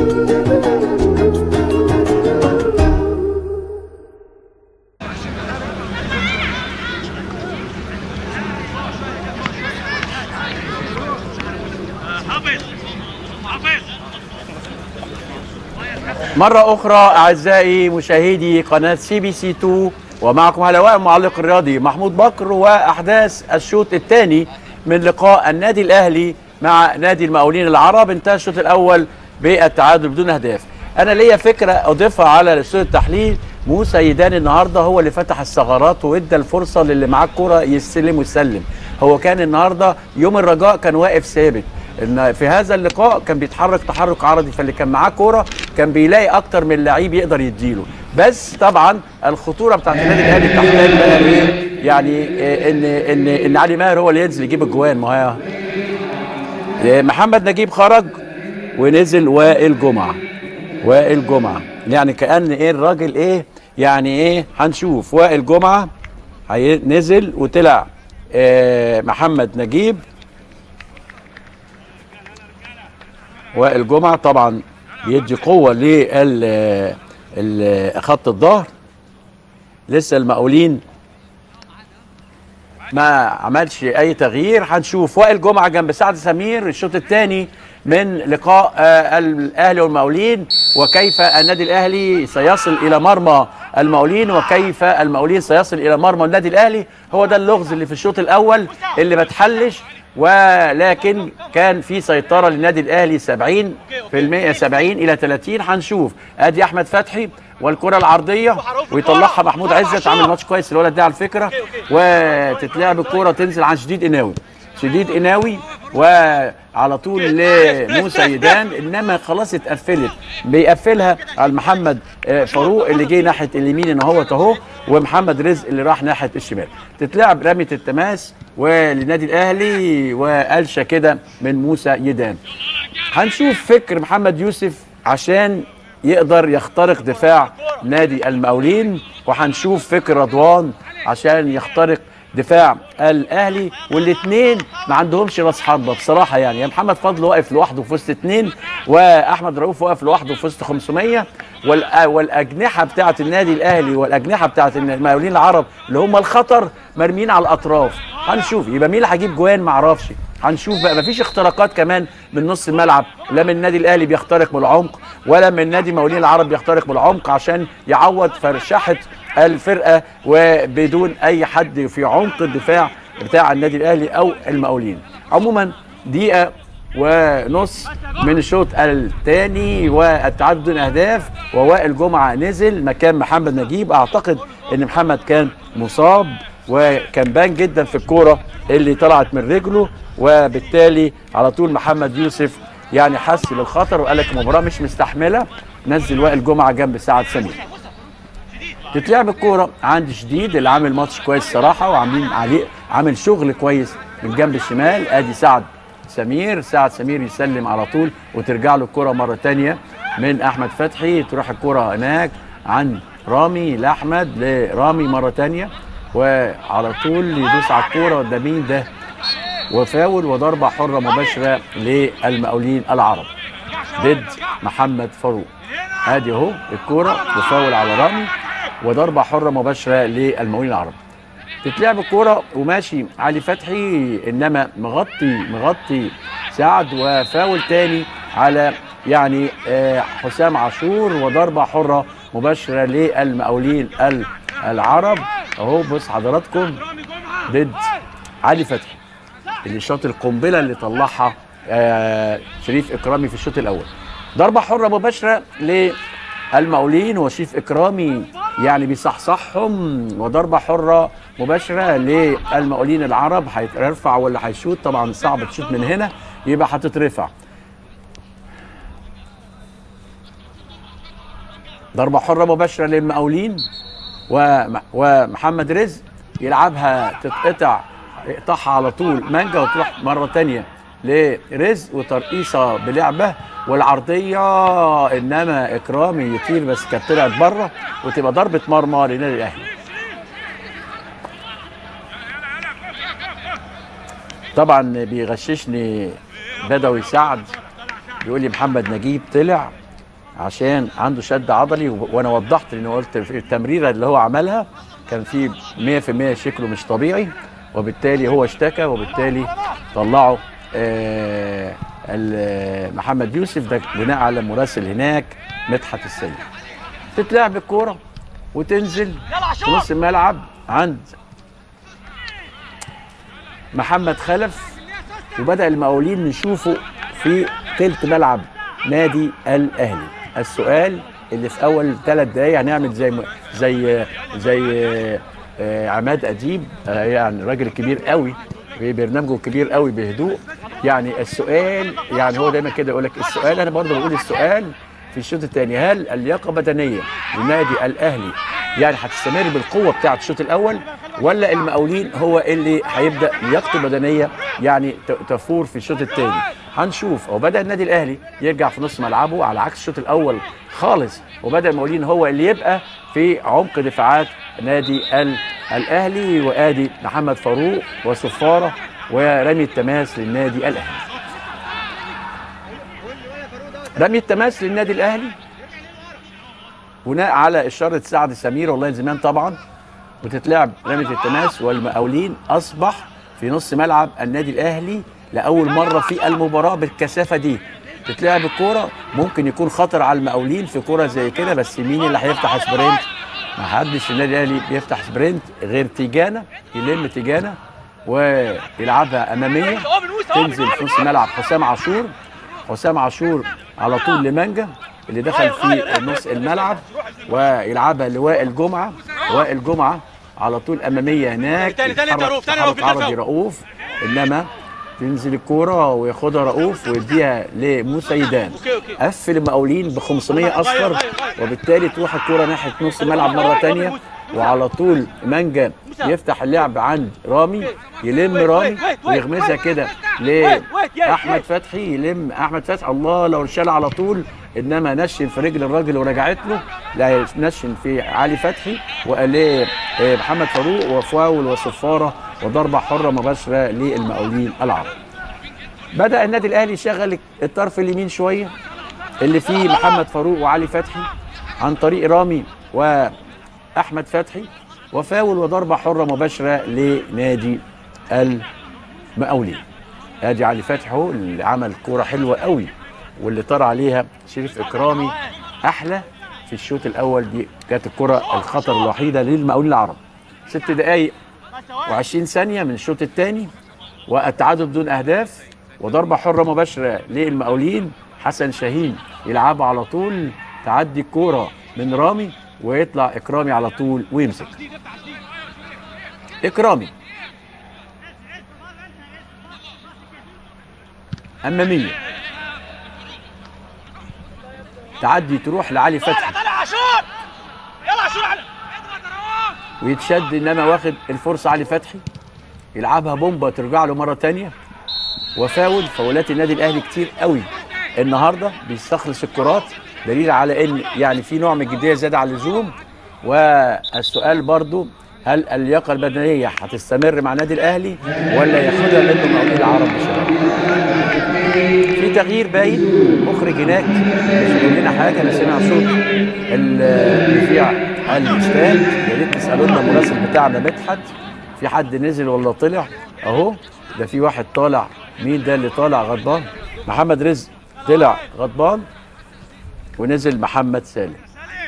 مرة أخرى أعزائي مشاهدي قناة سي بي سي 2 ومعكم هلواء المعلق الرياضي محمود بكر وأحداث الشوط الثاني من لقاء النادي الأهلي مع نادي المقاولين العرب انتهى الشوط الأول بالتعادل بدون أهداف أنا ليا فكرة أضيفها على أستوديو التحليل موسى يدان النهارده هو اللي فتح الثغرات وادى الفرصة للي معاه الكرة يستلم ويسلم هو كان النهارده يوم الرجاء كان واقف ثابت ان في هذا اللقاء كان بيتحرك تحرك عرضي فاللي كان معاه كوره كان بيلاقي اكتر من لعيب يقدر يديله بس طبعا الخطوره بتاعت النادي الاهلي بتحتاج بقى ايه يعني إيه ان ان ان علي ماهر هو اللي ينزل يجيب الجوان ما هي إيه محمد نجيب خرج ونزل وائل جمعه وائل جمعه يعني كان ايه الراجل ايه يعني ايه هنشوف وائل جمعه هي- نزل وطلع إيه محمد نجيب وائل جمعه طبعا بيدي قوه لل ال- خط الظهر لسه المقاولين ما عملش اي تغيير هنشوف وائل جمعه جنب سعد سمير الشوط الثاني من لقاء آه، الاهلي والمقاولين وكيف النادي الاهلي سيصل الى مرمى المقاولين وكيف المقاولين سيصل الى مرمى النادي الاهلي هو ده اللغز اللي في الشوط الاول اللي ما اتحلش ولكن كان في سيطره للنادي الاهلي 70 في المية 70 الى 30 هنشوف ادي احمد فتحي والكره العرضيه ويطلعها محمود عزت عامل ماتش كويس الولد ده على فكره وتتلعب الكوره تنزل عن شديد قناوي شديد قناوي وعلى طول لموسى يدان انما خلاص اتقفلت بيقفلها على محمد آه، فاروق اللي جه ناحيه اليمين ان هو اهو ومحمد رزق اللي راح ناحيه الشمال تتلعب رميه التماس وللنادي الاهلي وقلشه كده من موسى يدان هنشوف فكر محمد يوسف عشان يقدر يخترق دفاع نادي المقاولين وهنشوف فكر رضوان عشان يخترق دفاع الاهلي والاثنين ما عندهمش راس حربه بصراحه يعني يا محمد فضل واقف لوحده في وسط اثنين واحمد رؤوف واقف لوحده في وسط 500 والأ- والاجنحه بتاعه النادي الاهلي والاجنحه بتاعه المقاولين العرب اللي هم الخطر مرميين على الاطراف هنشوف يبقى مين اللي هيجيب جوان ما اعرفش هنشوف بقى مفيش اختراقات كمان من نص الملعب لا من النادي الاهلي بيخترق من العمق ولا من نادي مقاولين العرب بيخترق من العمق عشان يعوض فرشحه الفرقه وبدون اي حد في عمق الدفاع بتاع النادي الاهلي او المقاولين عموما دقيقه ونص من الشوط الثاني والتعادل بدون اهداف ووائل جمعه نزل مكان محمد نجيب اعتقد ان محمد كان مصاب وكان بان جدا في الكوره اللي طلعت من رجله وبالتالي على طول محمد يوسف يعني حس بالخطر وقال لك المباراه مش مستحمله نزل وائل جمعه جنب سعد سمير تتلعب الكوره عند شديد اللي عامل ماتش كويس صراحه وعاملين عليه عامل شغل كويس من جنب الشمال ادي سعد سمير سعد سمير يسلم على طول وترجع له الكوره مره تانية من احمد فتحي تروح الكوره هناك عند رامي لاحمد لرامي مره تانية وعلى طول يدوس على الكوره ده مين ده وفاول وضربه حره مباشره للمقاولين العرب ضد محمد فاروق ادي اهو الكوره وفاول على رامي وضربه حره مباشره للمقاولين العرب تتلعب الكوره وماشي علي فتحي انما مغطي مغطي سعد وفاول تاني على يعني آه، حسام عاشور وضربه حره مباشره للمقاولين ال- العرب اهو بص حضراتكم ضد علي فتحي اللي شاط القنبله اللي طلعها آه، شريف اكرامي في الشوط الاول ضربه حره مباشره للمقاولين وشريف اكرامي يعني بيصحصحهم وضربه حره مباشره للمقاولين العرب هيرفع ولا هيشوط طبعا صعب تشوط من هنا يبقى هتترفع ضربه حره مباشره للمقاولين وم- ومحمد رزق يلعبها تتقطع يقطعها على طول مانجا وتروح مره تانية لرزق وترقيصه بلعبه والعرضيه انما اكرامي يطير بس كانت طلعت بره وتبقى ضربه مرمى للنادي الاهلي طبعا بيغششني بدوي سعد بيقول لي محمد نجيب طلع عشان عنده شد عضلي و- وانا وضحت ان قلت في التمريره اللي هو عملها كان في 100% شكله مش طبيعي وبالتالي هو اشتكى وبالتالي طلعوا آه ال- محمد يوسف ده بناء على مراسل هناك مدحت السيد تتلعب الكوره وتنزل في نص الملعب عند محمد خلف وبدا المقاولين نشوفه في تلت ملعب نادي الاهلي السؤال اللي في اول ثلاث دقايق هنعمل زي م- زي زي آه، عماد اديب آه، يعني راجل كبير قوي في برنامجه كبير قوي بهدوء يعني السؤال يعني هو دايما كده يقول لك السؤال انا برضه بقول السؤال في الشوط الثاني هل اللياقه بدنيه لنادي الاهلي يعني هتستمر بالقوه بتاعه الشوط الاول ولا المقاولين هو اللي هيبدا لياقته بدنيه يعني ت- تفور في الشوط الثاني هنشوف هو بدا النادي الاهلي يرجع في نص ملعبه على عكس الشوط الاول خالص وبدا المقاولين هو اللي يبقى في عمق دفاعات نادي ال- الاهلي وادي محمد فاروق وصفاره ورمي التماس للنادي الاهلي رمي التماس للنادي الاهلي بناء على اشاره سعد سمير والله زمان طبعا وتتلعب رميه التماس والمقاولين اصبح في نص ملعب النادي الاهلي لاول مره في المباراه بالكثافه دي تتلعب الكوره ممكن يكون خطر على المقاولين في كوره زي كده بس مين اللي هيفتح سبرنت ما حدش في النادي الاهلي بيفتح سبرنت غير تيجانا يلم تيجانا ويلعبها اماميه تنزل في نص الملعب حسام عاشور حسام عاشور على طول لمانجا اللي دخل في نص الملعب ويلعبها لوائل جمعه وائل جمعه على طول اماميه هناك تاني- تاني انت يا يتحرك رؤوف، تاني يا تحرك رؤوف، انت عرضي فوق. رؤوف انما تنزل الكوره وياخدها رؤوف ويديها لموسيدان اوكي اوكي قفل المقاولين ب 500 غير- اصفر غير- غير. وبالتالي تروح الكوره ناحيه نص الملعب مره تانية وعلى طول مانجا يفتح اللعب عند رامي يلم رامي ويغمسها كده لاحمد فتحي يلم احمد فتحي الله لو شال على طول انما نشن في رجل الراجل ورجعت له لا نشن في علي فتحي وقال محمد فاروق وفاول وصفاره وضربه حره مباشره للمقاولين العرب بدا النادي الاهلي يشغل الطرف اليمين شويه اللي فيه محمد فاروق وعلي فتحي عن طريق رامي واحمد فتحي وفاول وضربه حره مباشره لنادي المقاولين ادي علي فتحي اهو اللي عمل كوره حلوه قوي واللي طار عليها شريف اكرامي احلى في الشوط الاول دي كانت الكره الخطر الوحيده للمقاولين العرب ست دقائق و20 ثانيه من الشوط الثاني والتعادل بدون اهداف وضربه حره مباشره للمقاولين حسن شاهين يلعبها على طول تعدي الكوره من رامي ويطلع اكرامي على طول ويمسك اكرامي اماميه تعدي تروح لعلي فتحي طلع عاشور يلا عاشور على ويتشد انما واخد الفرصه علي فتحي يلعبها بومبا ترجع له مره تانية وفاول فاولات النادي الاهلي كتير قوي النهارده بيستخلص الكرات دليل على ان يعني في نوع من الجديه زياده عن اللزوم والسؤال برضو هل اللياقه البدنيه هتستمر مع النادي الاهلي ولا ياخدها منه مقاولين العرب بسرعه في تغيير باين مخرج هناك مش بيقول لنا حاجه انا سامع صوت المذيع الاستاذ يا ريت تسالوا لنا المراسل بتاعنا مدحت في حد نزل ولا طلع اهو ده في واحد طالع مين ده اللي طالع غضبان محمد رزق طلع غضبان ونزل محمد سالم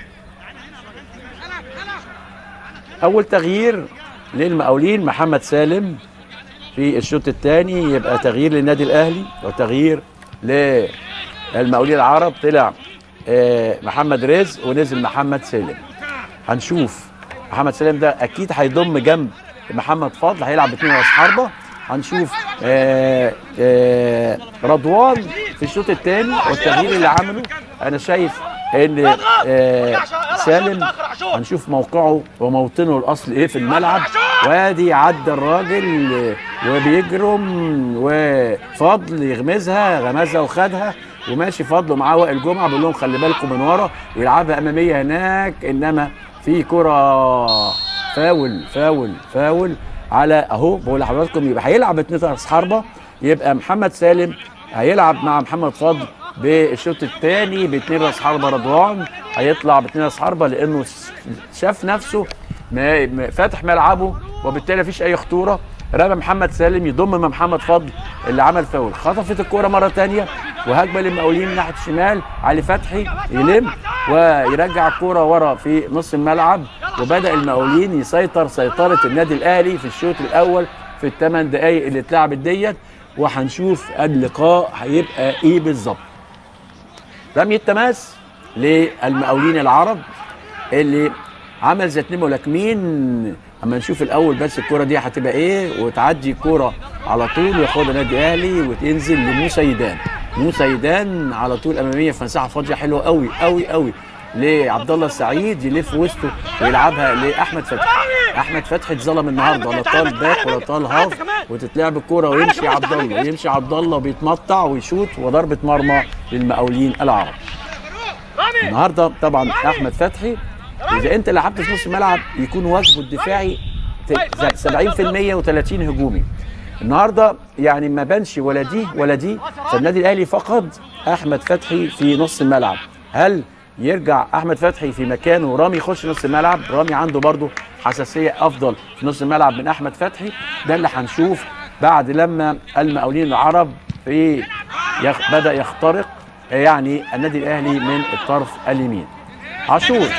اول تغيير للمقاولين محمد سالم في الشوط الثاني يبقى تغيير للنادي الاهلي وتغيير للمقاولين العرب طلع آه، محمد رزق ونزل محمد سالم هنشوف محمد سالم ده اكيد هيضم جنب محمد فضل هيلعب باثنين راس حربه هنشوف آه، آه، رضوان في الشوط الثاني والتغيير اللي عمله انا شايف ان آه، سالم هنشوف موقعه وموطنه الاصلي ايه في الملعب وادي عدى الراجل آه، وبيجرم وفضل يغمزها غمزها وخدها وماشي فضل معاه وائل جمعه بيقول لهم خلي بالكم من ورا ويلعبها اماميه هناك انما في كره فاول فاول فاول على اهو بقول لحضراتكم يبقى هيلعب اتنين راس حربه يبقى محمد سالم هيلعب مع محمد فضل بالشوط الثاني باثنين راس حربه رضوان هيطلع باثنين راس حربه لانه س- شاف نفسه ما- ما- فاتح ملعبه وبالتالي مفيش اي خطوره رمى محمد سالم يضم من محمد فضل اللي عمل فاول خطفت الكوره مره ثانيه وهجمه للمقاولين ناحيه الشمال علي فتحي يلم ويرجع الكوره ورا في نص الملعب وبدا المقاولين يسيطر سيطره النادي الاهلي في الشوط الاول في الثمان دقائق اللي اتلعبت ديت وهنشوف اللقاء هيبقى ايه بالظبط رمي التماس للمقاولين العرب اللي عمل زي اتنين ملاكمين اما نشوف الاول بس الكره دي هتبقى ايه وتعدي كوره على طول وياخدها النادي الاهلي وتنزل لموسيدان موسيدان على طول اماميه في مساحه فاضيه حلوه قوي قوي قوي لعبد الله السعيد يلف وسطه ويلعبها لاحمد فتحي احمد فتحي اتظلم النهارده لا طال باك ولا طال هاف وتتلعب الكوره ويمشي عبد الله ويمشي عبد الله وبيتمطع ويشوط وضربه مرمى للمقاولين العرب رامي النهارده طبعا احمد فتحي اذا انت لعبت في نص الملعب يكون واجبه الدفاعي ت- ز- 70% و30 هجومي النهارده يعني ما بانش ولا دي ولا دي فالنادي الاهلي فقد احمد فتحي في نص الملعب هل يرجع احمد فتحي في مكانه ورامي يخش نص الملعب رامي عنده برضه حساسيه افضل في نص الملعب من احمد فتحي ده اللي هنشوف بعد لما المقاولين العرب في يخ بدا يخترق يعني النادي الاهلي من الطرف اليمين عاشور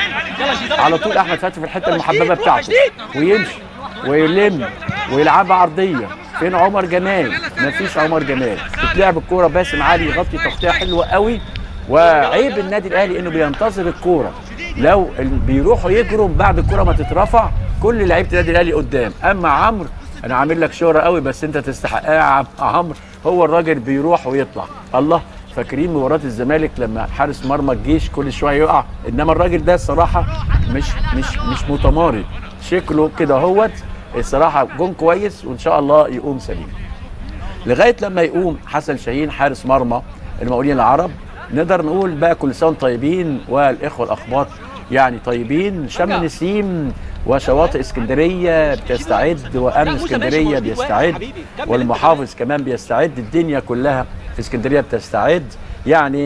على طول احمد فتحي في الحته المحببه بتاعته ويمشي ويلم ويلعبها عرضيه فين عمر جمال مفيش عمر جمال تتلعب الكوره باسم علي يغطي تغطيه حلوه قوي وعيب النادي الاهلي انه بينتظر الكوره لو ال- بيروحوا يجروا بعد الكوره ما تترفع كل لعيبه النادي الاهلي قدام اما عمرو انا عامل لك شهره قوي بس انت تستحقها يا عم- عمرو هو الراجل بيروح ويطلع الله فاكرين مباراه الزمالك لما حارس مرمى الجيش كل شويه يقع انما الراجل ده الصراحه مش مش مش متمارد شكله كده هوت الصراحه جون كويس وان شاء الله يقوم سليم لغايه لما يقوم حسن شاهين حارس مرمى المقاولين العرب نقدر نقول بقى كل سنه وانتم طيبين والاخوه الاخبار يعني طيبين شم نسيم وشواطئ اسكندريه بتستعد وامن اسكندريه بيستعد والمحافظ كمان بيستعد الدنيا كلها في اسكندريه بتستعد يعني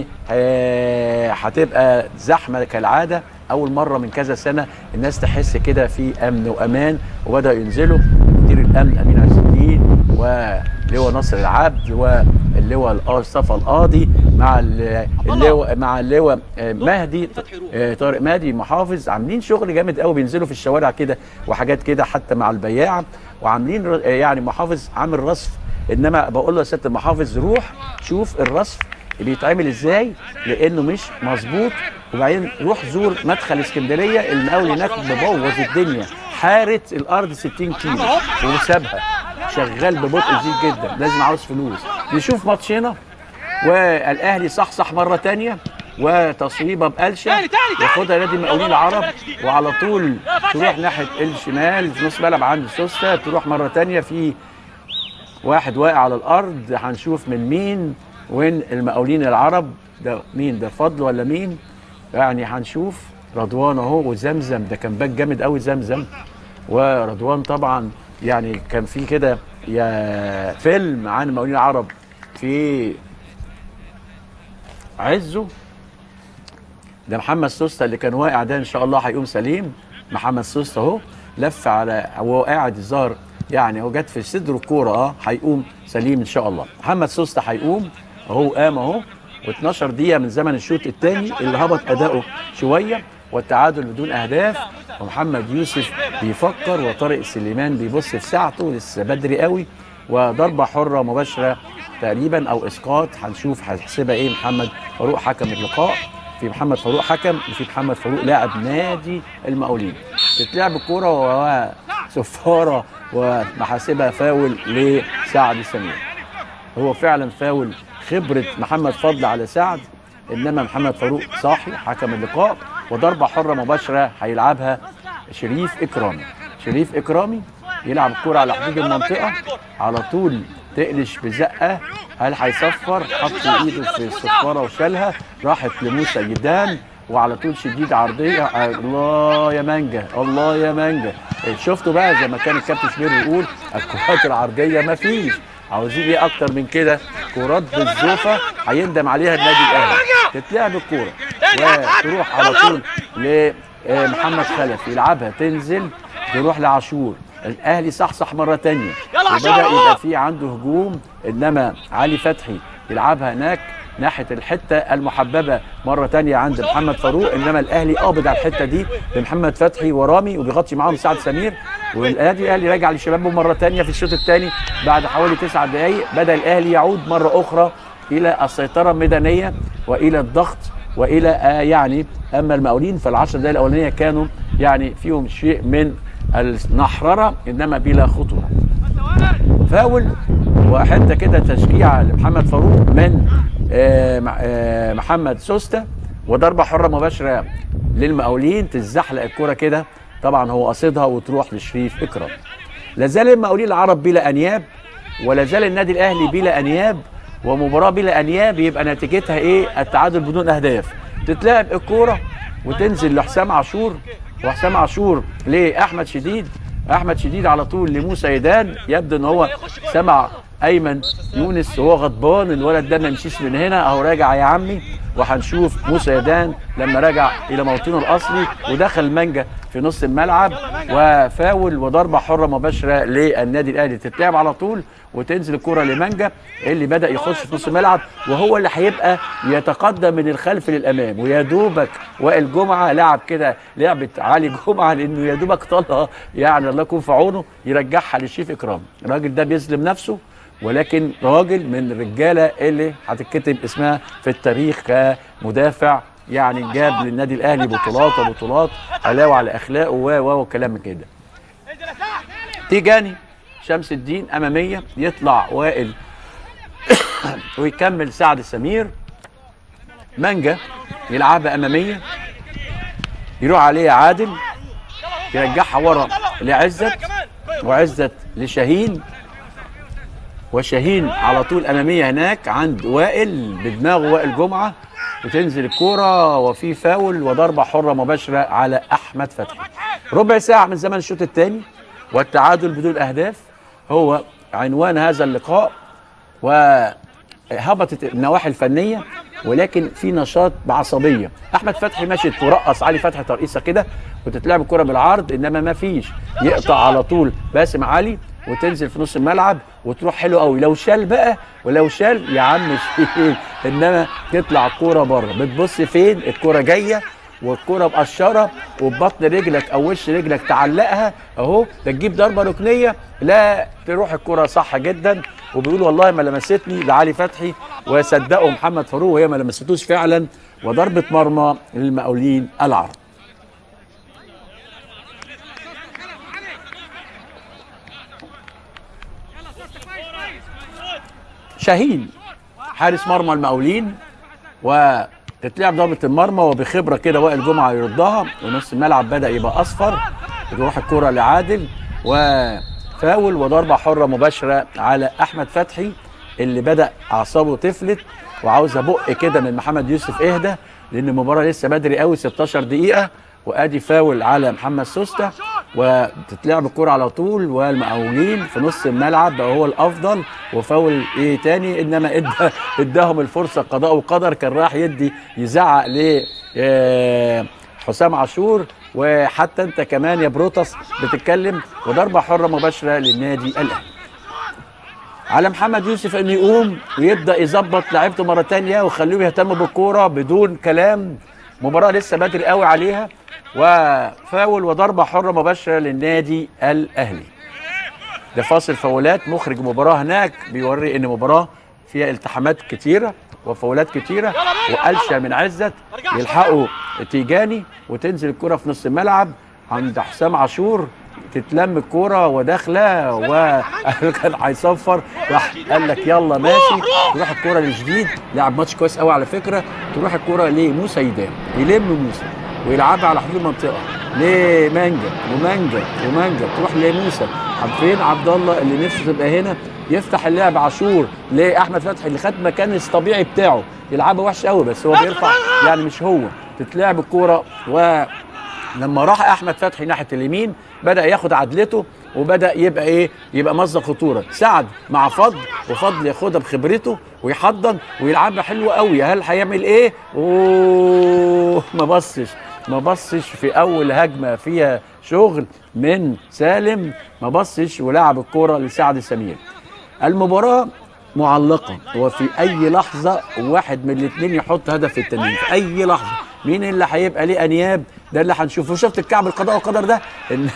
آه، هتبقى زحمه كالعاده اول مره من كذا سنه الناس تحس كده في امن وامان وبداوا ينزلوا مدير الامن امين عز الدين ولواء نصر العبد واللواء مصطفى القاضي مع ال- اللواء مع اللواء آه، مهدي آه، طارق مهدي محافظ عاملين شغل جامد قوي بينزلوا في الشوارع كده وحاجات كده حتى مع البياع وعاملين ر- آه، يعني محافظ عامل رصف انما بقول له يا سياده المحافظ روح شوف الرصف بيتعمل ازاي لانه مش مظبوط وبعدين روح زور مدخل اسكندريه المقاول هناك مبوظ الدنيا حارت الارض 60 كيلو وسابها شغال ببطء شديد جدا لازم عاوز فلوس نشوف ماتشنا والاهلي صحصح مره تانية وتصويبه بقلشه تاني، تاني، تاني. ياخدها نادي المقاولين العرب وعلى طول تروح ناحيه الشمال في نص ملعب عند سوسته تروح مره تانية في واحد واقع على الارض هنشوف من مين وين المقاولين العرب ده مين ده فضل ولا مين يعني هنشوف رضوان اهو وزمزم ده كان باك جامد قوي زمزم ورضوان طبعا يعني كان في كده يا فيلم عن المقاولين العرب في عزه ده محمد سوسته اللي كان واقع ده ان شاء الله هيقوم سليم محمد سوسته اهو لف على وهو قاعد الظاهر يعني هو جت في صدره الكوره اه هيقوم سليم ان شاء الله محمد سوسته هيقوم اهو قام اهو و12 دقيقه من زمن الشوط الثاني اللي هبط اداؤه شويه والتعادل بدون اهداف ومحمد يوسف بيفكر وطارق سليمان بيبص في ساعته لسه بدري قوي وضربه حره مباشره تقريبا او اسقاط هنشوف هيحسبها ايه محمد فاروق حكم اللقاء في محمد فاروق حكم وفي محمد فاروق لاعب نادي المقاولين تتلعب الكوره وصفاره ومحاسبها فاول لسعد سمير هو فعلا فاول خبره محمد فضل على سعد انما محمد فاروق صاحي حكم اللقاء وضربه حره مباشره هيلعبها شريف اكرامي شريف اكرامي يلعب الكوره على حدود المنطقه على طول تقلش بزقه هل هيصفر حط ايده في الصفاره وشالها راحت لموسى يدان وعلى طول شديد عرضيه الله يا مانجا الله يا مانجا شفتوا بقى زي ما كان الكابتن شبير يقول الكرات العرضيه ما فيش عاوزين ايه اكتر من كده كورات بالزوفه هيندم عليها النادي الاهلي تتلعب الكوره وتروح على طول لمحمد خلف يلعبها تنزل تروح لعاشور الاهلي صحصح مره تانية يلا وبدا عاشور! يبقى في عنده هجوم انما علي فتحي يلعبها هناك ناحيه الحته المحببه مره تانية عند محمد فاروق انما الاهلي قابض على الحته دي لمحمد فتحي ورامي وبيغطي معاهم سعد سمير والنادي الاهلي راجع لشبابه مره تانية في الشوط الثاني بعد حوالي تسعة دقائق بدا الاهلي يعود مره اخرى الى السيطره الميدانيه والى الضغط والى آه يعني اما المقاولين فالعشر دقائق الاولانيه كانوا يعني فيهم شيء من النحرره انما بلا خطوره فاول وحته كده تشجيع لمحمد فاروق من آه، مع- آه، محمد سوسته وضربه حره مباشره للمقاولين تتزحلق الكره كده طبعا هو قصدها وتروح لشريف اكرام لا زال المقاولين العرب بلا انياب ولا زال النادي الاهلي بلا انياب ومباراه بلا انياب يبقى نتيجتها ايه التعادل بدون اهداف تتلعب الكوره وتنزل لحسام عاشور وحسام عاشور لاحمد شديد احمد شديد على طول لموسى يدان يبدو ان هو سمع ايمن يونس وهو غضبان الولد ده ما يمشيش من هنا اهو راجع يا عمي وهنشوف موسى يدان لما رجع الى موطنه الاصلي ودخل مانجا في نص الملعب وفاول وضربه حره مباشره للنادي الاهلي تتلعب على طول وتنزل الكره لمانجا اللي بدا يخش في نص الملعب وهو اللي هيبقى يتقدم من الخلف للامام ويا دوبك وائل جمعه لعب كده لعبه علي جمعه لانه يا دوبك طالها يعني الله يكون في عونه يرجعها لشريف اكرام الراجل ده بيظلم نفسه ولكن راجل من الرجاله اللي هتتكتب اسمها في التاريخ كمدافع يعني جاب للنادي الاهلي بطولات وبطولات علاوه على اخلاقه و و وكلام من كده انزل يا سعد تيجاني شمس الدين اماميه يطلع وائل ويكمل سعد سمير مانجا يلعبها اماميه يروح عليها عادل يرجعها ورا لعزت كمان وعزت لشاهين وشاهين على طول اماميه هناك عند وائل بدماغه وائل جمعه وتنزل الكوره وفي فاول وضربه حره مباشره على احمد فتحي ربع ساعه من زمن الشوط الثاني والتعادل بدون اهداف هو عنوان هذا اللقاء وهبطت النواحي الفنيه ولكن في نشاط بعصبيه احمد فتحي مشت ورقص علي فتحي ترقيصه كده وتتلعب الكره بالعرض انما ما فيش يقطع على طول باسم علي وتنزل في نص الملعب وتروح حلو قوي لو شال بقى ولو شال يا عم شيل انما تطلع الكوره بره بتبص فين الكوره جايه والكرة مقشرة وببطن رجلك او وش رجلك تعلقها اهو ده تجيب ضربة ركنية لا تروح الكرة صح جدا وبيقول والله ما لمستني لعلي فتحي وصدقوا محمد فاروق وهي ما لمستوش فعلا وضربة مرمى للمقاولين العرب شاهين حارس مرمى المقاولين وتتلعب ضربة المرمى وبخبرة كده وائل جمعة يردها ونص الملعب بدأ يبقى أصفر تروح الكرة لعادل وفاول وضربة حرة مباشرة على أحمد فتحي اللي بدأ أعصابه تفلت وعاوز أبق كده من محمد يوسف اهدى لأن المباراة لسه بدري قوي 16 دقيقة وادي فاول على محمد سوسته وتتلعب الكرة على طول والمقاولين في نص الملعب بقى هو الافضل وفاول ايه تاني انما ادى اداهم الفرصه قضاء وقدر كان راح يدي يزعق ل آه، حسام عاشور وحتى انت كمان يا بروتس بتتكلم وضربه حره مباشره للنادي الاهلي على محمد يوسف انه يقوم ويبدا يظبط لعيبته مره تانية ويخليهم يهتموا بالكوره بدون كلام مباراه لسه بدري قوي عليها وفاول وضربه حره مباشره للنادي الاهلي ده فاصل فاولات مخرج مباراه هناك بيوري ان مباراه فيها التحامات كتيره وفاولات كتيره وقلشه من عزت يلحقوا تيجاني وتنزل الكره في نص الملعب عند حسام عاشور تتلم الكوره وداخله وكان هيصفر راح قال لك يلا ماشي تروح الكوره لجديد لعب ماتش كويس قوي على فكره تروح الكوره لموسى يدان يلم موسى ويلعبها على حدود المنطقه لمانجا ومانجا ومانجا تروح لموسى عبد فين عبد الله اللي نفسه تبقى هنا يفتح اللعب عاشور لاحمد فتحي اللي خد مكان الطبيعي بتاعه يلعبها وحش قوي بس هو بيرفع يعني مش هو تتلعب الكوره و لما راح احمد فتحي ناحيه اليمين بدا ياخد عدلته وبدا يبقى ايه يبقى مصدر خطوره سعد مع فضل وفضل ياخدها بخبرته ويحضن ويلعبها حلوه قوي هل هيعمل ايه اوه ما بصش ما بصش في اول هجمه فيها شغل من سالم ما بصش ولعب الكوره لسعد سمير المباراه معلقه وفي اي لحظه واحد من الاثنين يحط هدف التانيين في اي لحظه مين اللي هيبقى ليه انياب ده اللي هنشوفه شفت الكعب القضاء والقدر ده إن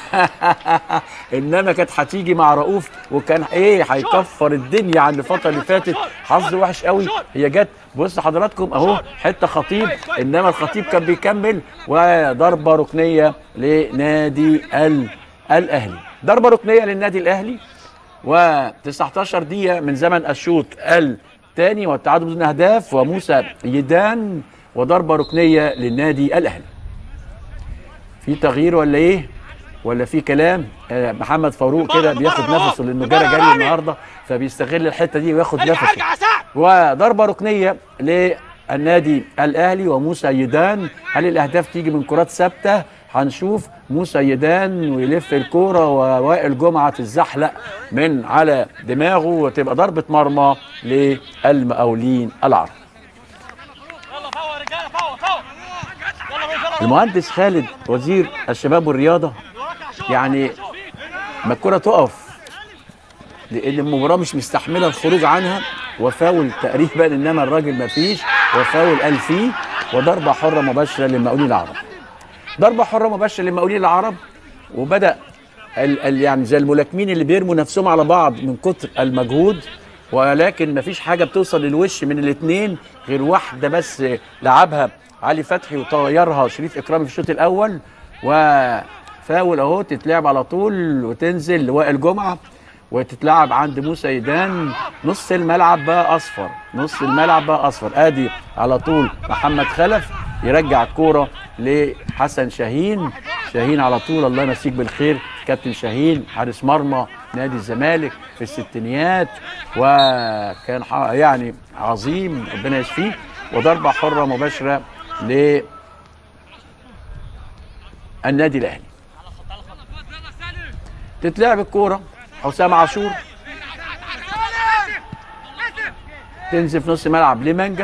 انما كانت هتيجي مع رؤوف وكان ايه هيكفر الدنيا عن الفتره اللي فاتت حظ وحش قوي هي جت بص حضراتكم اهو حته خطيب انما الخطيب كان بيكمل وضربه ركنيه لنادي ال الاهلي ضربه ركنيه للنادي الاهلي و19 دقيقة من زمن الشوط الثاني والتعادل بدون أهداف وموسى يدان وضربة ركنية للنادي الأهلي. في تغيير ولا إيه؟ ولا في كلام؟ آه محمد فاروق كده بياخد نفسه لأنه جرى جري النهاردة فبيستغل الحتة دي وياخد خليك نفسه. حاجة يا سعد وضربة ركنية للنادي الأهلي وموسى يدان هل الأهداف تيجي من كرات ثابتة هنشوف موسى يدان ويلف الكورة ووائل جمعة تتزحلق من على دماغه وتبقى ضربة مرمى للمقاولين العرب يلا فوق يا رجاله فوق فوق يلا بينا يلا المهندس خالد وزير الشباب والرياضة يعني ما الكرة تقف لان المباراه مش مستحمله الخروج عنها وفاول تقريبا انما الراجل ما فيش وفاول قال فيه وضربه حره مباشره للمقاولين العرب ضربه حره مباشره للمقاولين العرب وبدا ال ال يعني زي الملاكمين اللي بيرموا نفسهم على بعض من كتر المجهود ولكن مفيش حاجه بتوصل للوش من الاثنين غير واحده بس لعبها علي فتحي وطيرها شريف اكرامي في الشوط الاول وفاول اهو تتلعب على طول وتنزل لوائل جمعه وتتلعب عند موسى يدان نص الملعب بقى اصفر نص الملعب بقى اصفر ادي على طول محمد خلف يرجع الكوره لحسن شاهين شاهين على طول الله يمسيك بالخير كابتن شاهين حارس مرمى نادي الزمالك في الستينيات وكان ح- يعني عظيم ربنا يشفيه وضربه حره مباشره ل النادي الاهلي تتلعب الكوره حسام عاشور تنزل في نص ملعب لمانجا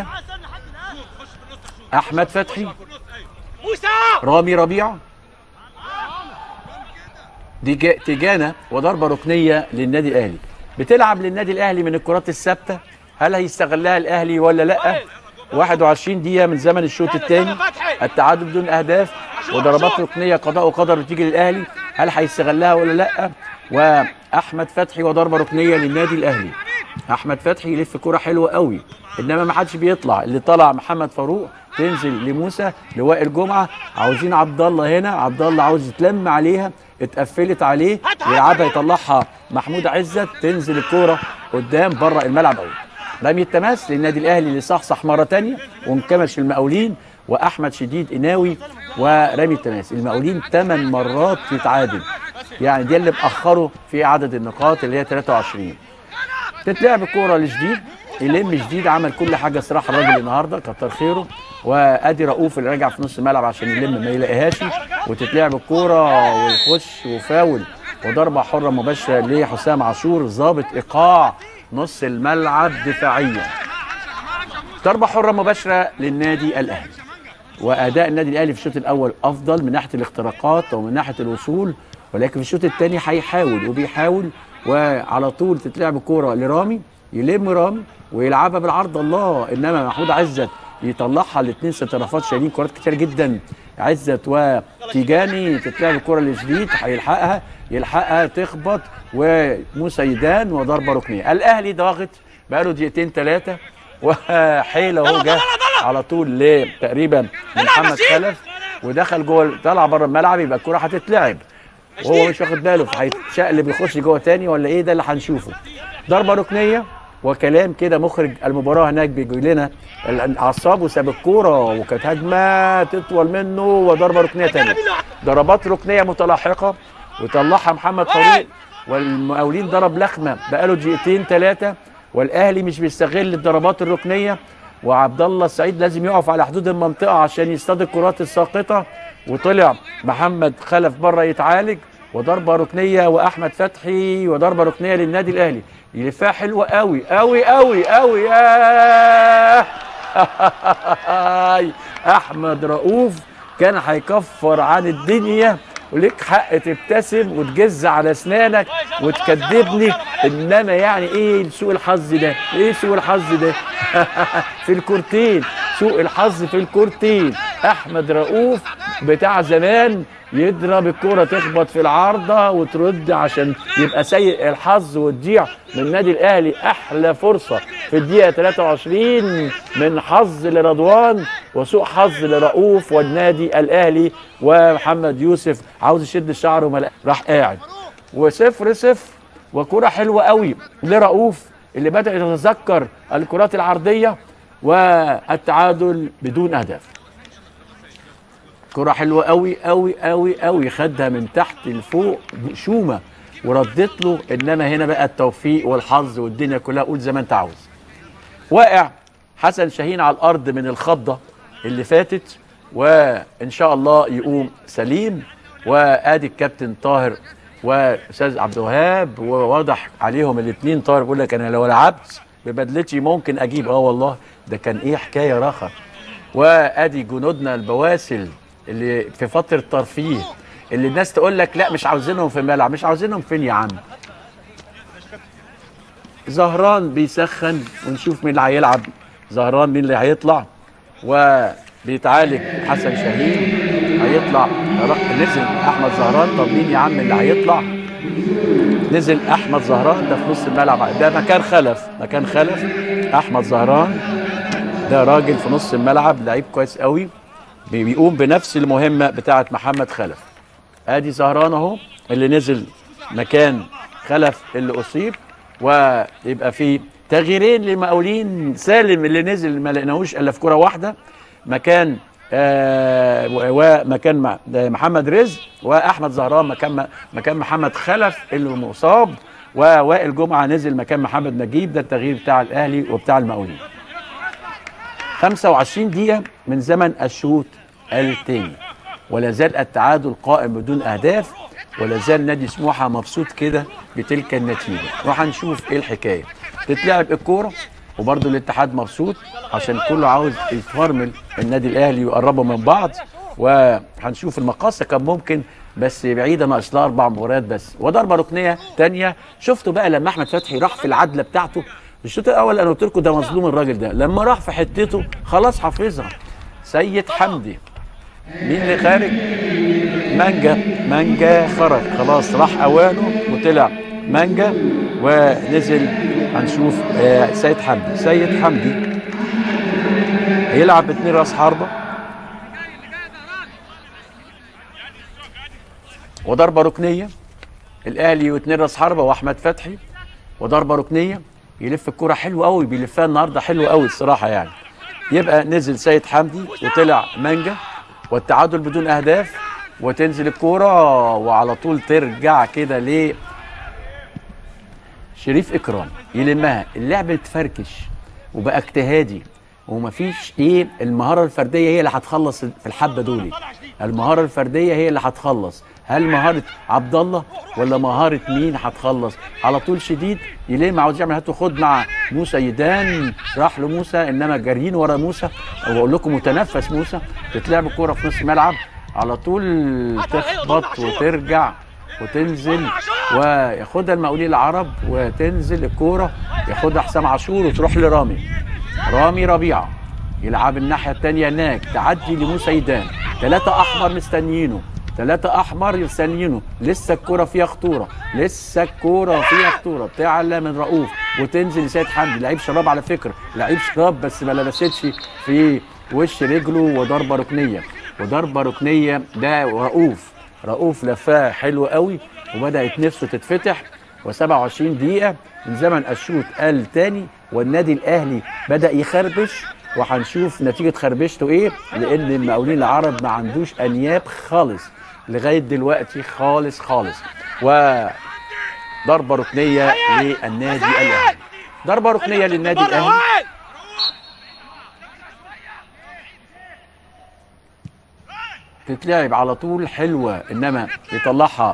احمد فتحي موسى رامي ربيعه دي جا- تيجانا وضربه ركنيه للنادي الاهلي بتلعب للنادي الاهلي من الكرات الثابته هل هيستغلها الاهلي ولا لا 21 دقيقه من زمن الشوط الثاني التعادل بدون اهداف وضربات ركنيه قضاء وقدر بتيجي للاهلي هل هيستغلها ولا لا واحمد فتحي وضربه ركنيه للنادي الاهلي احمد فتحي يلف كرة حلوه قوي انما ما حدش بيطلع اللي طلع محمد فاروق تنزل لموسى لوائل جمعه عاوزين عبد الله هنا عبد الله عاوز يتلم عليها اتقفلت عليه يلعبها يطلعها محمود عزت تنزل الكوره قدام بره الملعب قوي رمي التماس للنادي الاهلي اللي صحصح مره تانية وانكمش المقاولين واحمد شديد قناوي ورمي التماس المقاولين ثمان مرات يتعادل يعني دي اللي مأخره في عدد النقاط اللي هي 23 تتلعب الكوره لجديد يلم جديد عمل كل حاجه صراحه الراجل النهارده كتر خيره وادي رؤوف اللي راجع في نص الملعب عشان يلم ما يلاقيهاش وتتلعب الكوره ويخش وفاول وضربه حره مباشره لحسام عاشور ضابط ايقاع نص الملعب دفاعيا ضربه حره مباشره للنادي الاهلي واداء النادي الاهلي في الشوط الاول افضل من ناحيه الاختراقات ومن ناحيه الوصول ولكن في الشوط الثاني هيحاول وبيحاول وعلى طول تتلعب الكوره لرامي يلم رامي ويلعبها بالعرض الله انما محمود عزت يطلعها الاثنين سترافات شايلين كرات كتير جدا عزت وتيجاني تتلعب الكره لجديد هيلحقها يلحقها تخبط وموسى يدان وضربه ركنيه الاهلي ضاغط بقاله دقيقتين ثلاثه وحيله اهو جه على طول لتقريبا محمد خلف ودخل جوه طلع بره الملعب يبقى الكره هتتلعب وهو مش واخد باله فهيتشقلب يخش جوه تاني ولا ايه ده اللي هنشوفه ضربه ركنيه وكلام كده مخرج المباراه هناك بيجي لنا الاعصاب وساب الكوره وكانت هجمه تطول منه وضربه ركنيه تانيه ضربات ركنيه متلاحقه وطلعها محمد فاروق والمقاولين ضرب لخمه بقاله دقيقتين ثلاثه والاهلي مش بيستغل الضربات الركنيه وعبد الله السعيد لازم يقف على حدود المنطقه عشان يصطاد الكرات الساقطه وطلع محمد خلف بره يتعالج وضربه ركنيه واحمد فتحي وضربه ركنيه للنادي الاهلي يلفها حلوه قوي قوي قوي قوي ياه احمد رؤوف كان هيكفر عن الدنيا وليك حق تبتسم وتجز على اسنانك وتكذبني انما يعني ايه سوء الحظ ده ايه سوء الحظ ده في الكورتين سوء الحظ في الكورتين احمد رؤوف بتاع زمان يضرب الكرة تخبط في العارضة وترد عشان يبقى سيء الحظ وتضيع من النادي الأهلي أحلى فرصة في الدقيقة 23 من حظ لرضوان وسوء حظ لرؤوف والنادي الأهلي ومحمد يوسف عاوز يشد الشعر وما راح قاعد وصفر صفر وكرة حلوة قوي لرؤوف اللي بدأ يتذكر الكرات العرضية والتعادل بدون أهداف كرة حلوة قوي قوي قوي قوي خدها من تحت لفوق شومة وردت له انما هنا بقى التوفيق والحظ والدنيا كلها قول زي ما انت عاوز واقع حسن شاهين على الارض من الخضة اللي فاتت وان شاء الله يقوم سليم وادي الكابتن طاهر واستاذ عبد الوهاب وواضح عليهم الاثنين طاهر بيقول لك انا لو لعبت ببدلتي ممكن اجيب اه والله ده كان ايه حكايه رخر وادي جنودنا البواسل اللي في فتره ترفيه اللي الناس تقول لك لا مش عاوزينهم في الملعب مش عاوزينهم فين يا عم زهران بيسخن ونشوف مين اللي هيلعب زهران مين اللي هيطلع وبيتعالج حسن شاهين هيطلع نزل احمد زهران طب مين يا عم اللي هيطلع نزل احمد زهران ده في نص الملعب ده مكان خلف مكان خلف احمد زهران ده راجل في نص الملعب لعيب كويس قوي بيقوم بنفس المهمه بتاعه محمد خلف ادي زهران اهو اللي نزل مكان خلف اللي اصيب ويبقى في تغييرين للمقاولين سالم اللي نزل ما لقيناهوش الا في كره واحده مكان آه ومكان محمد رزق واحمد زهران مكان مكان محمد خلف اللي مصاب ووائل جمعه نزل مكان محمد نجيب ده التغيير بتاع الاهلي وبتاع المقاولين 25 دقيقة من زمن الشوط الثاني ولا زال التعادل قائم بدون أهداف ولا زال نادي سموحة مبسوط كده بتلك النتيجة وهنشوف إيه الحكاية تتلعب الكورة وبرضه الاتحاد مبسوط عشان كله عاوز يتفرمل النادي الأهلي ويقربوا من بعض وهنشوف المقاصة كان ممكن بس بعيدة ناقص لها أربع مباريات بس وضربة ركنية تانية شفتوا بقى لما أحمد فتحي راح في العدلة بتاعته الشوط الاول انا قلت لكم ده مظلوم الراجل ده لما راح في حتته خلاص حافظها سيد حمدي مين اللي خارج مانجا مانجا خرج خلاص راح اوانه وطلع مانجا ونزل هنشوف آه سيد حمدي سيد حمدي هيلعب باتنين راس حربه وضربه ركنيه الاهلي واتنين راس حربه واحمد فتحي وضربه ركنيه يلف الكرة حلو قوي بيلفها النهارده حلو قوي الصراحة يعني يبقى نزل سيد حمدي وطلع مانجا والتعادل بدون أهداف وتنزل الكرة وعلى طول ترجع كده ل شريف إكرام يلمها اللعب اتفركش وبقى اجتهادي ومفيش ايه المهاره الفرديه هي اللي هتخلص في الحبه دول المهاره الفرديه هي اللي هتخلص هل مهاره عبد الله ولا مهاره مين هتخلص على طول شديد يلم عاوز يعمل هات وخد مع موسى يدان راح لموسى انما جاريين ورا موسى واقول لكم متنفس موسى تتلعب الكوره في نص الملعب على طول تخبط وترجع وتنزل وياخدها المقاولين العرب وتنزل الكوره ياخدها حسام عاشور وتروح لرامي رامي ربيعه يلعب الناحيه الثانيه هناك تعدي لموسى يدان ثلاثه احمر مستنيينه ثلاثة أحمر مستنيينه لسه الكرة فيها خطورة لسه الكرة فيها خطورة بتعلى من رؤوف وتنزل لسيد حمدي لعيب شراب على فكرة لعيب شراب بس ما لمستش في وش رجله وضربة ركنية وضربة ركنية ده رؤوف رؤوف لفاه حلو قوي وبدأت نفسه تتفتح و27 دقيقة من زمن الشوط الثاني والنادي الأهلي بدأ يخربش وهنشوف نتيجة خربشته ايه لأن المقاولين العرب ما عندوش أنياب خالص لغاية دلوقتي خالص خالص وضربة ركنية للنادي الأهلي ضربة ركنية للنادي الأهلي تتلعب على طول حلوة إنما يطلعها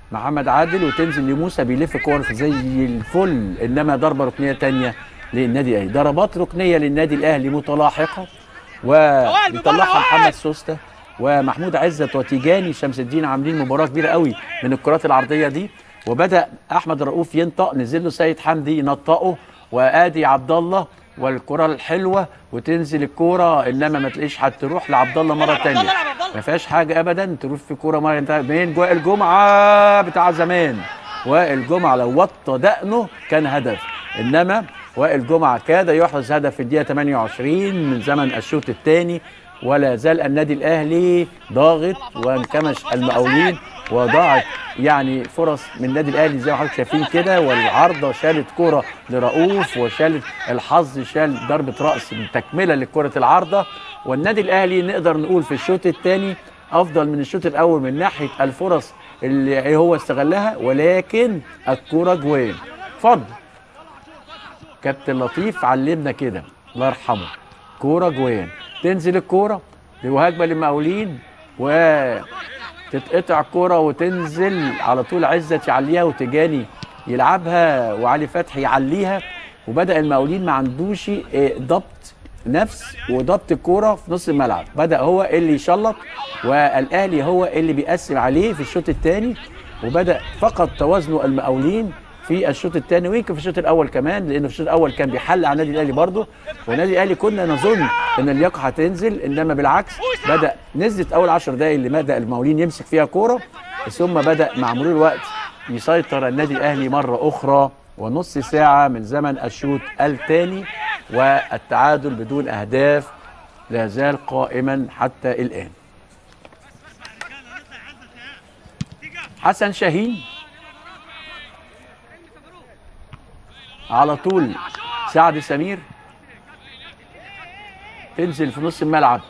محمد عادل وتنزل لموسى بيلف كور زي الفل انما ضربه ركنيه تانية للنادي الاهلي ضربات ركنيه للنادي الاهلي متلاحقه وبيطلعها محمد سوسته ومحمود عزت وتيجاني شمس الدين عاملين مباراه كبيره قوي من الكرات العرضيه دي وبدا احمد رؤوف ينطق نزل له سيد حمدي ينطقه وادي عبد الله والكره الحلوه وتنزل الكوره انما ما تلاقيش حد تروح لعبد الله مره ثانيه ما فيهاش حاجه ابدا تروح في كوره مره ثانيه من جوه الجمعه بتاع زمان وائل جمعه لو وطى دقنه كان هدف انما وائل جمعه كاد يحرز هدف في الدقيقه 28 من زمن الشوط الثاني ولا زال النادي الاهلي ضاغط وانكمش المقاولين وضاعت يعني فرص من النادي الاهلي زي ما حضرتك شايفين كده والعارضه شالت كره لرؤوف وشالت الحظ شال ضربه راس تكمله لكره العارضه والنادي الاهلي نقدر نقول في الشوط الثاني افضل من الشوط الاول من ناحيه الفرص اللي هو استغلها ولكن الكره جوان اتفضل كابتن لطيف علمنا كده الله يرحمه كوره جوان تنزل الكوره وهجمه للمقاولين وتتقطع الكوره وتنزل على طول عزت يعليها وتجاني يلعبها وعلي فتحي يعليها وبدا المقاولين ما عندوش آه، ضبط نفس وضبط الكوره في نص الملعب بدا هو اللي يشلط والاهلي هو اللي بيقسم عليه في الشوط الثاني وبدا فقد توازنه المقاولين في الشوط الثاني ويمكن في الشوط الاول كمان لان في الشوط الاول كان بيحل على النادي الاهلي برضه والنادي الاهلي كنا نظن ان اللياقه هتنزل انما بالعكس بدا نزلت اول 10 دقائق اللي بدا المقاولين يمسك فيها كوره ثم بدا مع مرور الوقت يسيطر النادي الاهلي مره اخرى ونص ساعه من زمن الشوط الثاني والتعادل بدون اهداف لا زال قائما حتى الان حسن شاهين على طول سعد سمير تنزل في نص الملعب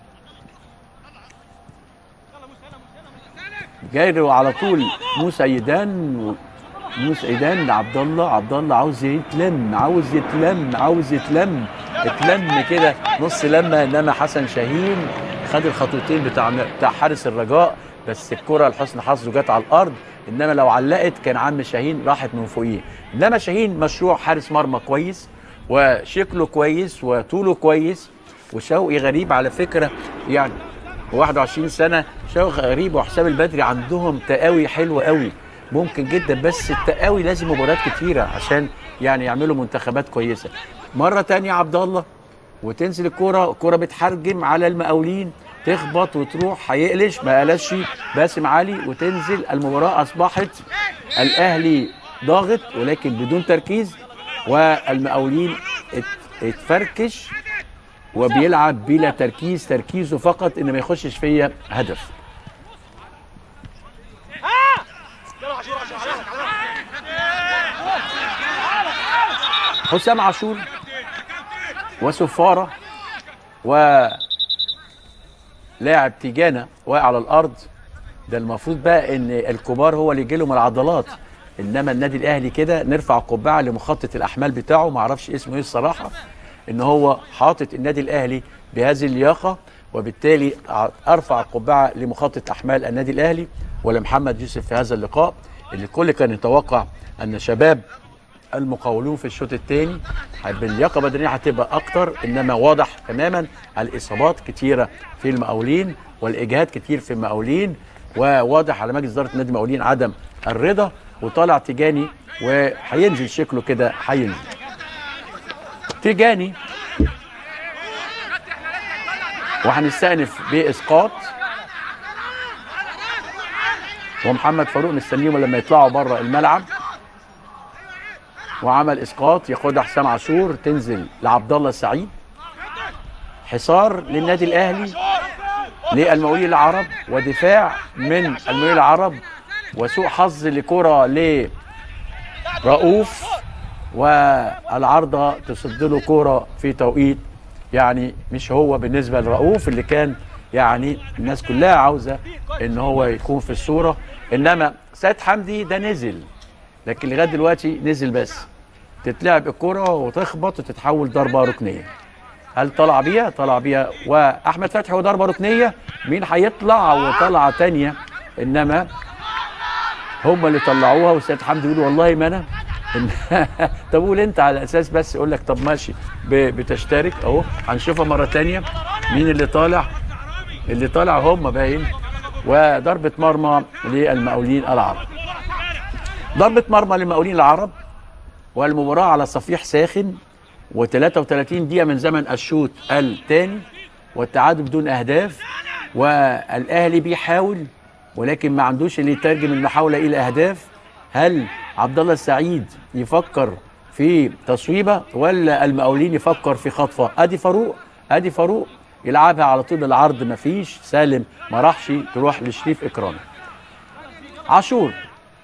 جاي على طول موسى ايدان و- موسى ايدان لعبد الله عبد الله عاوز يتلم عاوز يتلم عاوز يتلم اتلم كده نص لمه انما حسن شاهين خد الخطوتين بتاع بتاع حارس الرجاء بس الكره لحسن حظه جت على الارض انما لو علقت كان عم شاهين راحت من فوقيه انما شاهين مشروع حارس مرمى كويس وشكله كويس وطوله كويس وشوقي غريب على فكره يعني 21 سنه شوقي غريب وحسام البدري عندهم تقاوي حلوه قوي ممكن جدا بس التقاوي لازم مباريات كتيره عشان يعني يعملوا منتخبات كويسه مره تانية عبد الله وتنزل الكرة الكرة بتحرجم على المقاولين تخبط وتروح هيقلش ما قلش باسم علي وتنزل المباراة أصبحت الأهلي ضاغط ولكن بدون تركيز والمقاولين ات- اتفركش وبيلعب بلا تركيز تركيزه فقط ان ما يخشش فيا هدف يلا عاشور عاشور عاشور حسام عاشور وسفارة ولاعب تيجانا واقع على الارض ده المفروض بقى ان الكبار هو اللي يجيلهم العضلات انما النادي الاهلي كده نرفع القبعه لمخطط الاحمال بتاعه ما اعرفش اسمه ايه الصراحه ان هو حاطط النادي الاهلي بهذه اللياقه وبالتالي ارفع القبعه لمخطط احمال النادي الاهلي ولمحمد يوسف في هذا اللقاء اللي الكل كان يتوقع ان شباب المقاولون في الشوط الثاني باللياقه بدنيه هتبقى اكتر انما واضح تماما الاصابات كتيره في المقاولين والاجهاد كتير في المقاولين وواضح على مجلس اداره نادي المقاولين عدم الرضا وطالع تيجاني وهينزل شكله كده هينزل تيجاني وهنستأنف باسقاط ومحمد فاروق مستنيهم لما يطلعوا بره الملعب وعمل اسقاط ياخدها حسام عاشور تنزل لعبد الله السعيد حصار للنادي الاهلي للمقاولين العرب ودفاع من المقاولين العرب وسوء حظ لكره لرؤوف والعارضه تصد له كوره في توقيت يعني مش هو بالنسبه لرؤوف اللي كان يعني الناس كلها عاوزه ان هو يكون في الصوره انما سيد حمدي ده نزل لكن لغايه دلوقتي نزل بس تتلعب الكرة وتخبط وتتحول ضربة ركنية هل طلع بيها؟ طلع بيها وأحمد فتحي وضربة ركنية مين هيطلع وطلعة تانية إنما هم اللي طلعوها والسيد حمدي يقول والله ما انا إن- طب قول انت على اساس بس يقول لك طب ماشي ب- بتشترك اهو هنشوفها مره تانية مين اللي طالع اللي طالع هم باين وضربه مرمى للمقاولين العرب ضربه مرمى للمقاولين العرب والمباراه على صفيح ساخن و33 دقيقه من زمن الشوط الثاني والتعادل بدون اهداف والاهلي بيحاول ولكن ما عندوش اللي يترجم المحاوله الى اهداف هل عبد الله السعيد يفكر في تصويبه ولا المقاولين يفكر في خطفه ادي فاروق ادي فاروق يلعبها على طول العرض مفيش سالم ما راحش تروح لشريف اكرام عاشور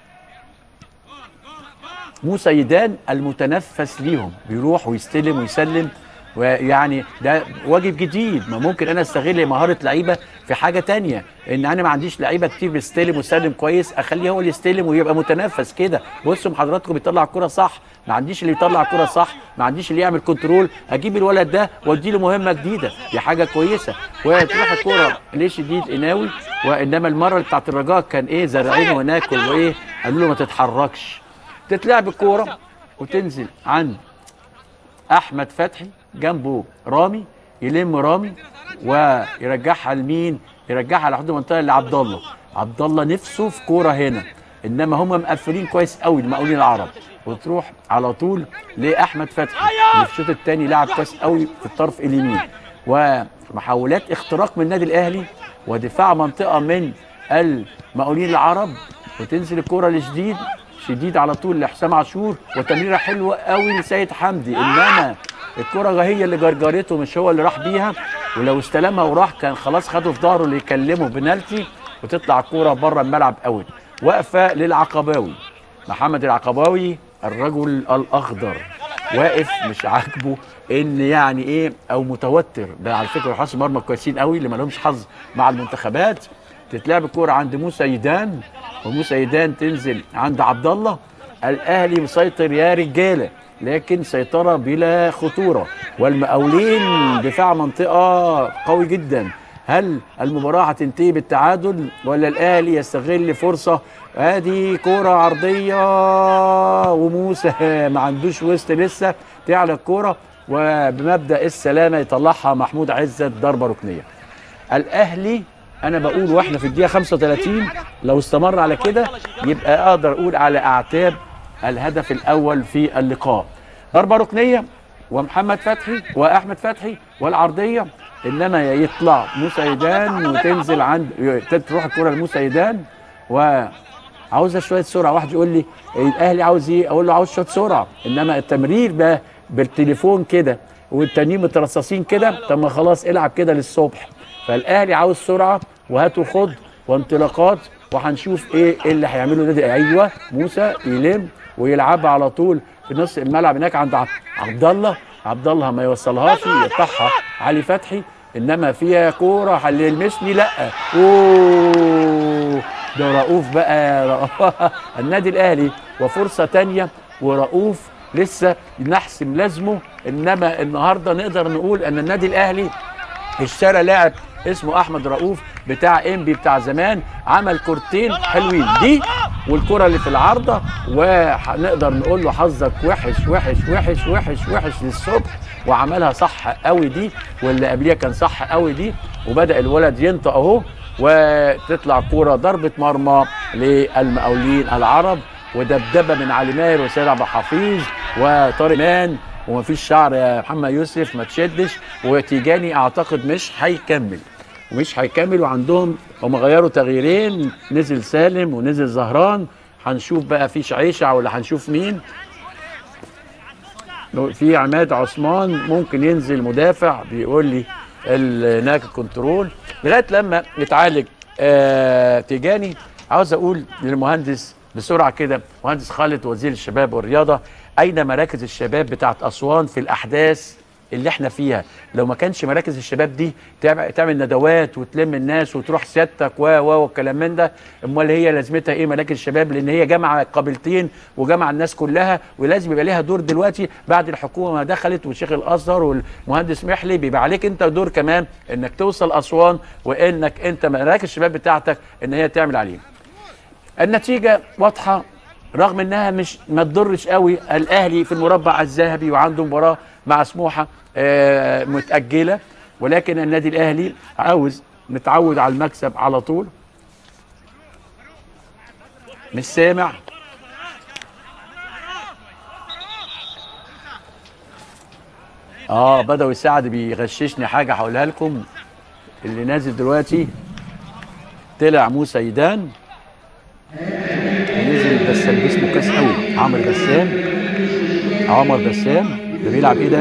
موسى يدان المتنفس ليهم بيروح ويستلم ويسلم ويعني ده واجب جديد ما ممكن انا استغل مهاره لعيبه في حاجه تانية ان انا ما عنديش لعيبه كتير بيستلم ويسلم كويس اخليه هو اللي يستلم ويبقى متنفس كده بصوا حضراتكم بيطلع الكره صح ما عنديش اللي يطلع الكره صح ما عنديش اللي يعمل كنترول اجيب الولد ده وادي له مهمه جديده دي حاجه كويسه وتروح الكره لشديد قناوي وانما المره اللي بتاعت الرجاء كان ايه زارعين وناكل وايه قالوا له ما تتحركش تتلعب الكوره وتنزل عند احمد فتحي جنبه رامي يلم رامي ويرجعها لمين يرجعها على حدود المنطقه لعبد الله عبد الله نفسه في كوره هنا انما هم مقفلين كويس قوي المقاولين العرب وتروح على طول لاحمد فتحي اللي في الشوط الثاني لعب كويس قوي في الطرف اليمين ومحاولات اختراق من النادي الاهلي ودفاع منطقه من المقاولين العرب وتنزل الكوره لشديد شديد على طول لحسام عاشور وتمريره حلوه قوي لسيد حمدي انما الكره هي اللي جرجرته مش هو اللي راح بيها ولو استلمها وراح كان خلاص خده في ظهره اللي يكلمه بنالتي وتطلع الكوره بره الملعب اوت واقفه للعقباوي محمد العقباوي الرجل الاخضر واقف مش عاجبه ان يعني ايه او متوتر ده على فكره حراس مرمى كويسين قوي اللي ما لهمش حظ مع المنتخبات تتلعب الكوره عند موسى يدان وموسى يدان تنزل عند عبد الله الاهلي مسيطر يا رجاله لكن سيطره بلا خطوره والمقاولين دفاع منطقه قوي جدا هل المباراه هتنتهي بالتعادل ولا الاهلي يستغل فرصه ادي كوره عرضيه وموسى ما عندوش وسط لسه تعلى الكوره وبمبدا السلامه يطلعها محمود عزت ضربه ركنيه الاهلي انا بقول واحنا في الدقيقه 35 لو استمر على كده يبقى اقدر اقول على اعتاب الهدف الاول في اللقاء ضربه ركنيه ومحمد فتحي واحمد فتحي والعرضيه انما يطلع موسى يدان وتنزل عند تروح الكره لموسى يدان وعاوزه شويه سرعه واحد يقول لي الاهلي عاوز ايه اقول له عاوز شويه سرعه انما التمرير ده بالتليفون كده والتانيين مترصصين كده طب ما خلاص العب كده للصبح فالاهلي عاوز سرعه وهات وخد وانطلاقات وهنشوف ايه اللي هيعمله نادي ايوه موسى يلم ويلعبها على طول في نص الملعب هناك عند ع- عبد الله عبد الله ما يوصلهاش يقطعها علي فتحي انما فيها كوره اللي يلمسني لا اوه ده رؤوف بقى النادي الاهلي وفرصه تانية ورؤوف لسه نحسم لازمه انما النهارده نقدر نقول ان النادي الاهلي اشترى لاعب اسمه احمد رؤوف بتاع انبي بتاع زمان عمل كورتين حلوين دي والكره اللي في العارضه ونقدر نقول له حظك وحش وحش وحش وحش وحش للصبح وعملها صح قوي دي واللي قبليها كان صح قوي دي وبدا الولد ينطق اهو وتطلع كوره ضربه مرمى للمقاولين العرب ودبدبه من علي ماهر وسيد عبد الحفيظ وطارق مان ومفيش شعر يا محمد يوسف ما تشدش وتيجاني اعتقد مش هيكمل ومش هيكمل وعندهم هم غيروا تغييرين نزل سالم ونزل زهران هنشوف بقى في شعيشع ولا هنشوف مين في عماد عثمان ممكن ينزل مدافع بيقول لي ال- هناك الكنترول لغايه لما يتعالج آه تيجاني عاوز اقول للمهندس بسرعه كده مهندس خالد وزير الشباب والرياضه اين مراكز الشباب بتاعت اسوان في الاحداث اللي احنا فيها لو ما كانش مراكز الشباب دي تعمل, تعمل ندوات وتلم الناس وتروح سيادتك و و والكلام من ده امال هي لازمتها ايه مراكز الشباب لان هي جامعه قبيلتين وجامعه الناس كلها ولازم يبقى ليها دور دلوقتي بعد الحكومه ما دخلت والشيخ الازهر والمهندس محلي بيبقى عليك انت دور كمان انك توصل اسوان وانك انت مراكز الشباب بتاعتك ان هي تعمل عليه النتيجه واضحه رغم انها مش ما تضرش قوي الاهلي في المربع الذهبي وعنده مباراه مع سموحه آه، متاجله ولكن النادي الاهلي عاوز متعود على المكسب على طول مش سامع اه بدوي سعد بيغششني حاجه هقولها لكم اللي نازل دلوقتي طلع موسى يدان نزل بس جسمه كاس قوي عمرو بسام عمر بسام ده بيلعب ايه ده؟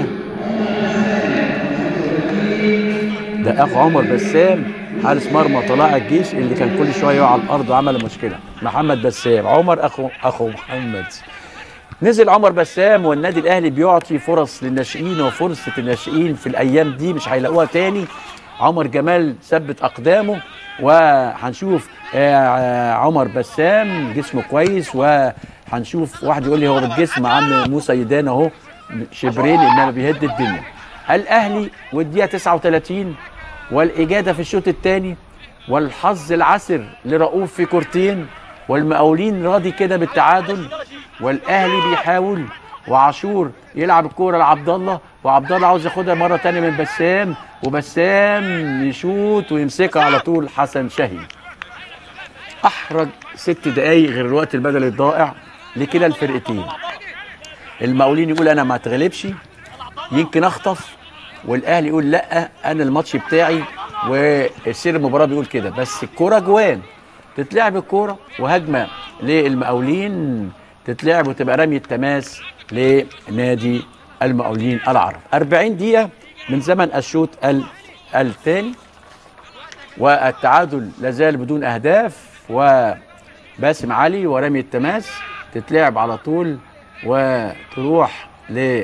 ده اخو عمر بسام حارس مرمى طلائع الجيش اللي كان كل شويه يقع على الارض وعمل مشكله محمد بسام عمر اخو اخو محمد نزل عمر بسام والنادي الاهلي بيعطي فرص للناشئين وفرصه الناشئين في الايام دي مش هيلاقوها تاني عمر جمال ثبت اقدامه وهنشوف آه، عمر بسام جسمه كويس وهنشوف واحد يقول لي هو بالجسم عم موسى يدان اهو شبرين انما بيهد الدنيا الاهلي والدقيقه 39 والاجاده في الشوط الثاني والحظ العسر لرؤوف في كورتين والمقاولين راضي كده بالتعادل والاهلي بيحاول وعاشور يلعب الكوره لعبد الله وعبد الله عاوز ياخدها مره تانية من بسام وبسام يشوط ويمسكها على طول حسن شاهين احرج ست دقايق غير الوقت البدني الضائع لكلا الفرقتين المقاولين يقول انا ما اتغلبش يمكن اخطف والاهلي يقول لا انا الماتش بتاعي وسير المباراه بيقول كده بس الكوره جوان تتلعب الكوره وهجمه للمقاولين تتلعب وتبقى رمي التماس لنادي المقاولين العرب 40 دقيقه من زمن الشوط ال- الثاني والتعادل لازال بدون اهداف وباسم علي ورمي التماس تتلعب على طول وتروح ل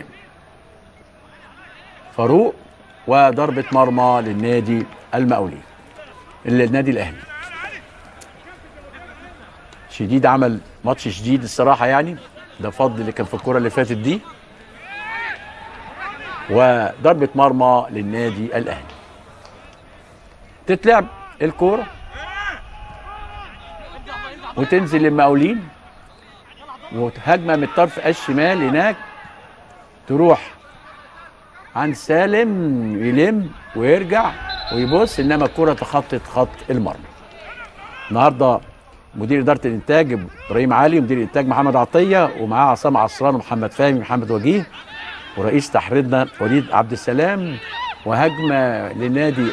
فاروق وضربة مرمى للنادي المقاولين النادي الاهلي شديد عمل ماتش شديد الصراحة يعني ده فضل اللي كان في الكرة اللي فاتت دي وضربة مرمى للنادي الاهلي تتلعب الكورة وتنزل للمقاولين وهجمة من الطرف الشمال هناك تروح عن سالم يلم ويرجع ويبص انما الكرة تخطت خط المرمى. النهارده مدير اداره الانتاج ابراهيم علي ومدير الانتاج محمد عطيه ومعاه عصام عصران ومحمد فهمي ومحمد وجيه ورئيس تحريرنا وليد عبد السلام وهجمه لنادي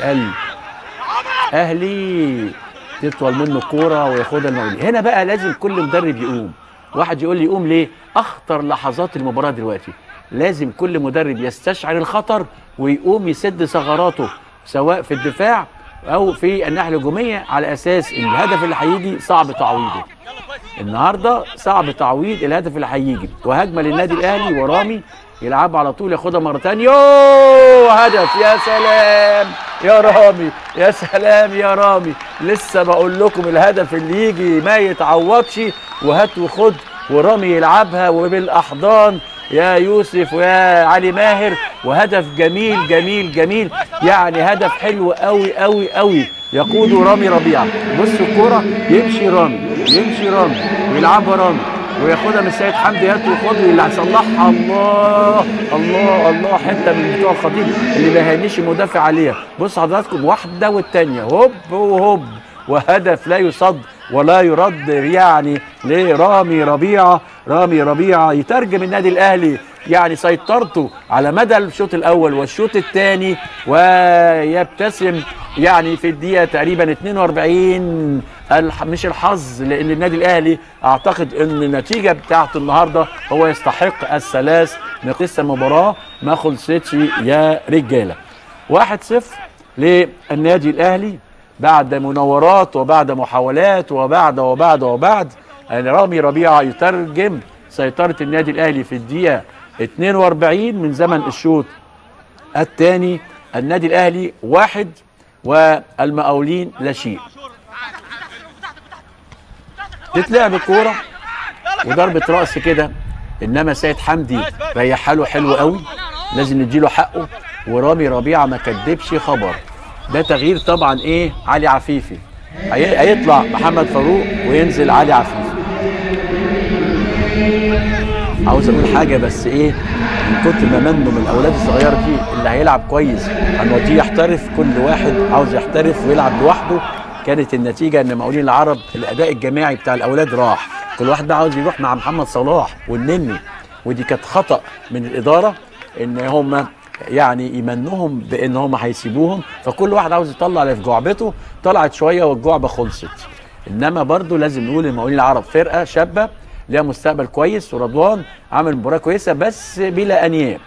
الاهلي تطول منه الكوره وياخدها المقاولين هنا بقى لازم كل مدرب يقوم واحد يقول لي يقوم ليه اخطر لحظات المباراه دلوقتي لازم كل مدرب يستشعر الخطر ويقوم يسد ثغراته سواء في الدفاع او في الناحيه الهجوميه على اساس ان الهدف اللي هيجي صعب تعويضه النهارده صعب تعويض الهدف اللي هيجي وهجمه للنادي الاهلي ورامي يلعب على طول ياخدها مره ثانيه يوه هدف يا سلام يا رامي يا سلام يا رامي لسه بقول لكم الهدف اللي يجي ما يتعوضش وهات وخد ورامي يلعبها وبالاحضان يا يوسف ويا علي ماهر وهدف جميل جميل جميل يعني هدف حلو قوي قوي قوي يقوده رامي ربيعه بص الكوره يمشي رامي يمشي رامي ويلعبها رامي وياخدها من سيد حمدي هات وخد اللي هيصلحها الله الله الله حته من بتوع الخطيب اللي ما يهنيش المدافع عليها بص حضراتكم واحده والثانيه هوب وهوب وهدف لا يصد ولا يرد يعني لرامي ربيعه رامي ربيعه يترجم النادي الاهلي يعني سيطرته على مدى الشوط الاول والشوط الثاني ويبتسم يعني في الدقيقه تقريبا 42 الح- مش الحظ لان النادي الاهلي اعتقد ان النتيجه بتاعته النهارده هو يستحق الثلاث نقص المباراه ما خلصتش يا رجاله 1-0 للنادي الاهلي بعد مناورات وبعد محاولات وبعد وبعد وبعد يعني رامي ربيعه يترجم سيطره النادي الاهلي في الدقيقه 42 من زمن الشوط الثاني النادي الاهلي واحد والمقاولين لا شيء تتلعب الكوره وضربه راس كده انما سيد حمدي ريحها له حلو قوي لازم نديله حقه ورامي ربيعه ما كدبش خبر ده تغيير طبعا ايه علي عفيفي هي- هيطلع محمد فاروق وينزل علي عفيف عاوز اقول حاجه بس ايه من كتر ما منه من الاولاد الصغيره دي اللي هيلعب كويس هنوديه يحترف كل واحد عاوز يحترف ويلعب لوحده كانت النتيجه ان مقاولين العرب الاداء الجماعي بتاع الاولاد راح كل واحد بقى عاوز يروح مع محمد صلاح والنني ودي كانت خطا من الاداره ان هم يعني يمنوهم بان هم هيسيبوهم فكل واحد عاوز يطلع اللي في جعبته طلعت شويه والجعبه خلصت انما برضو لازم نقول المقاولين العرب فرقه شابه ليها مستقبل كويس ورضوان عمل مباراه كويسه بس بلا انياب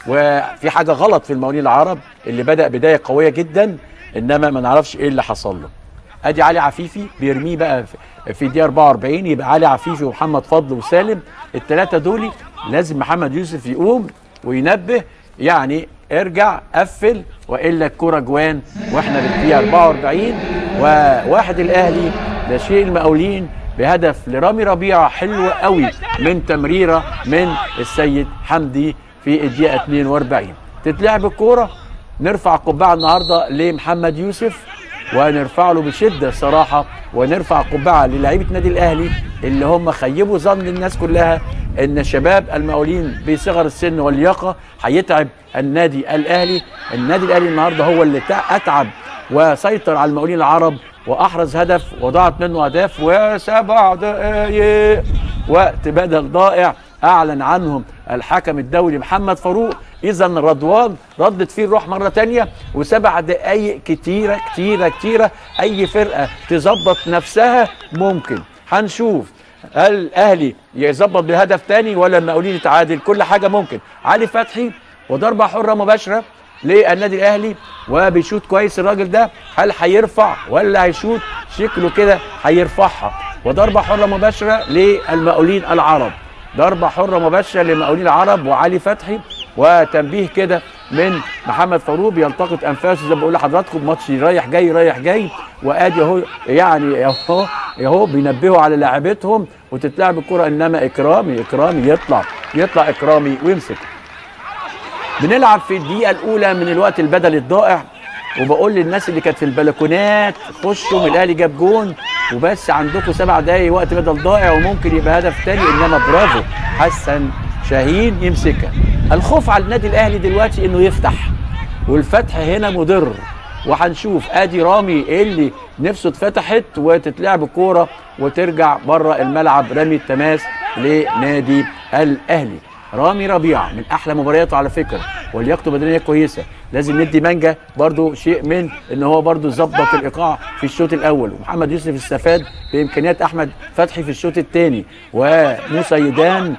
وفي حاجه غلط في المقاولين العرب اللي بدا بدايه قويه جدا انما ما نعرفش ايه اللي حصل له ادي علي عفيفي بيرميه بقى في- في دقيقه 44 يبقى علي عفيفي ومحمد فضل وسالم الثلاثه دول لازم محمد يوسف يقوم وينبه يعني ارجع قفل والا الكوره جوان واحنا في الدقيقه 44 وواحد الاهلي ده شيء المقاولين بهدف لرامي ربيعه حلوه قوي من تمريره من السيد حمدي في الدقيقه 42 تتلعب الكوره نرفع قبعه النهارده لمحمد يوسف ونرفع له بشده صراحه ونرفع قبعه للاعيبه النادي الاهلي اللي هم خيبوا ظن الناس كلها ان شباب المقاولين بصغر السن واللياقه هيتعب النادي الاهلي النادي الاهلي النهارده هو اللي تع- اتعب وسيطر على المقاولين العرب واحرز هدف وضاعت منه اهداف وسبع دقائق وقت بدل ضائع اعلن عنهم الحكم الدولي محمد فاروق اذا رضوان ردت فيه الروح مره تانية وسبع دقائق كتيره كتيره كتيره اي فرقه تظبط نفسها ممكن هنشوف هل الاهلي يظبط بهدف تاني ولا المقاولين يتعادل كل حاجه ممكن علي فتحي وضربه حره مباشره للنادي الاهلي وبيشوط كويس الراجل ده هل هيرفع ولا هيشوط شكله كده هيرفعها وضربه حره مباشره للمقاولين العرب ضربه حره مباشره للمقاولين العرب وعلي فتحي وتنبيه كده من محمد فاروق بيلتقط انفاسه زي ما بقول لحضراتكم ماتش رايح جاي رايح جاي وادي اهو يعني اهو اهو بينبهوا على لاعبتهم وتتلعب الكره انما اكرامي اكرامي يطلع يطلع اكرامي ويمسك بنلعب في الدقيقة الأولى من الوقت البدني الضائع وبقول للناس اللي كانت في البلكونات خشوا من الأهلي جاب جون وبس عندكم سبع دقايق وقت بدل ضائع وممكن يبقى هدف تاني إنما برافو حسن شاهين يمسكها الخوف على النادي الأهلي دلوقتي إنه يفتح والفتح هنا مضر وهنشوف ادي رامي اللي نفسه اتفتحت وتتلعب الكوره وترجع بره الملعب رمي التماس لنادي الاهلي رامي ربيعه من احلى مبارياته على فكره ولياقته بدنيه كويسه لازم ندي مانجا برضو شيء من ان هو برضو ظبط الايقاع في الشوط الاول ومحمد يوسف استفاد بامكانيات احمد فتحي في الشوط الثاني وموسى يدان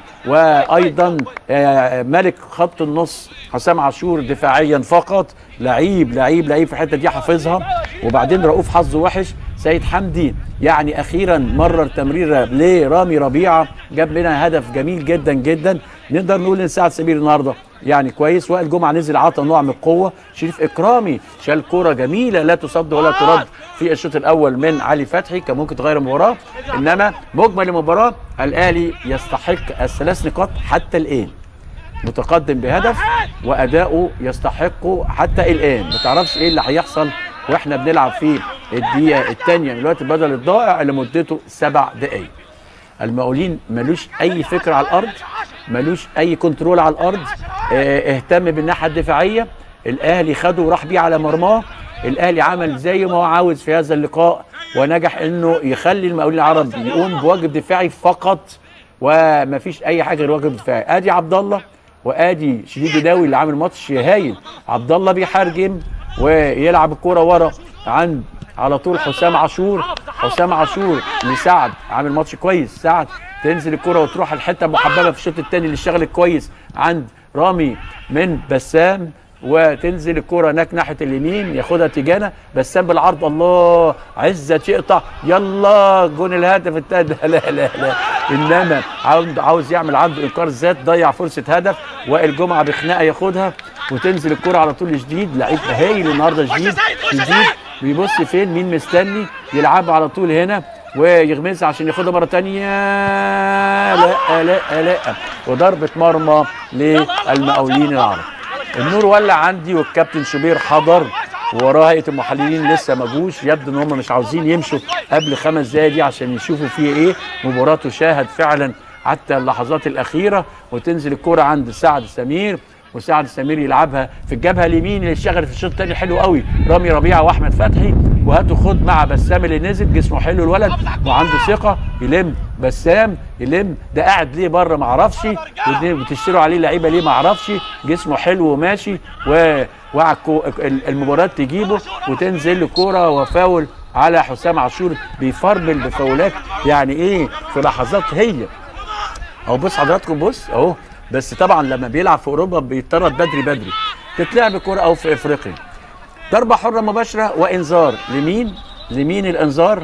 وايضا آه، ملك خط النص حسام عاشور دفاعيا فقط لعيب لعيب لعيب في الحته دي حافظها وبعدين رؤوف حظه وحش سيد حمدي يعني اخيرا مرر تمريره لرامي ربيعه جاب لنا هدف جميل جدا جدا نقدر نقول ان سعد سمير النهارده يعني كويس وائل جمعه نزل عطى نوع من القوه شريف اكرامي شال كوره جميله لا تصد ولا ترد في الشوط الاول من علي فتحي كان ممكن تغير المباراه انما مجمل المباراه الاهلي يستحق الثلاث نقاط حتى الان متقدم بهدف واداؤه يستحقه حتى الان ما تعرفش ايه اللي هيحصل واحنا بنلعب في الدقيقه الثانيه من الوقت البدل الضائع اللي مدته سبع دقائق المقاولين ملوش اي فكره على الارض ملوش اي كنترول على الارض اه اهتم بالناحيه الدفاعيه الاهلي خده وراح بيه على مرماه الاهلي عمل زي ما هو عاوز في هذا اللقاء ونجح انه يخلي المقاولين العرب يقوم بواجب دفاعي فقط ومفيش اي حاجه غير واجب دفاعي ادي عبد الله وادي شديد داوي اللي عامل ماتش هايل عبد الله بيحرجم ويلعب الكوره ورا عند على طول حسام عاشور حسام عاشور لسعد عامل ماتش كويس سعد تنزل الكرة وتروح الحته المحببه في الشوط الثاني اللي اشتغلت كويس عند رامي من بسام وتنزل الكرة هناك ناحيه اليمين ياخدها تيجانا بسام بالعرض الله عزة يقطع يلا جون الهدف التاني لا لا لا, لا. انما عاوز عاوز يعمل عنده انكار ذات ضيع فرصه هدف وائل جمعه بخناقه ياخدها وتنزل الكرة على طول جديد لعيب هايل النهارده جديد جديد بيبص فين مين مستني يلعب على طول هنا ويغمسها عشان ياخدها مره تانية لا لا لا وضربه مرمى للمقاولين العرب النور ولع عندي والكابتن شوبير حضر ووراه هيئه المحللين لسه ما جوش يبدو ان هم مش عاوزين يمشوا قبل خمس دقايق دي عشان يشوفوا فيه ايه مباراه تشاهد فعلا حتى اللحظات الاخيره وتنزل الكره عند سعد سمير وسعد سمير يلعبها في الجبهه اليمين اللي اشتغل في الشوط الثاني حلو قوي رامي ربيعه واحمد فتحي وهاتوا خد مع بسام اللي نزل جسمه حلو الولد وعنده ثقه يلم بسام يلم ده قاعد ليه بره ما اعرفش ودي بتشتروا عليه لعيبه ليه ما اعرفش جسمه حلو وماشي و وعلى الكو- ال- المباراه تجيبه وتنزل الكوره وفاول على حسام عاشور بيفرمل بفاولات يعني ايه في لحظات هي اهو بص حضراتكم بص اهو بس طبعا لما بيلعب في اوروبا بيطرد بدري بدري تتلعب الكوره او في افريقيا ضربه حره مباشره وانذار لمين لمين الانذار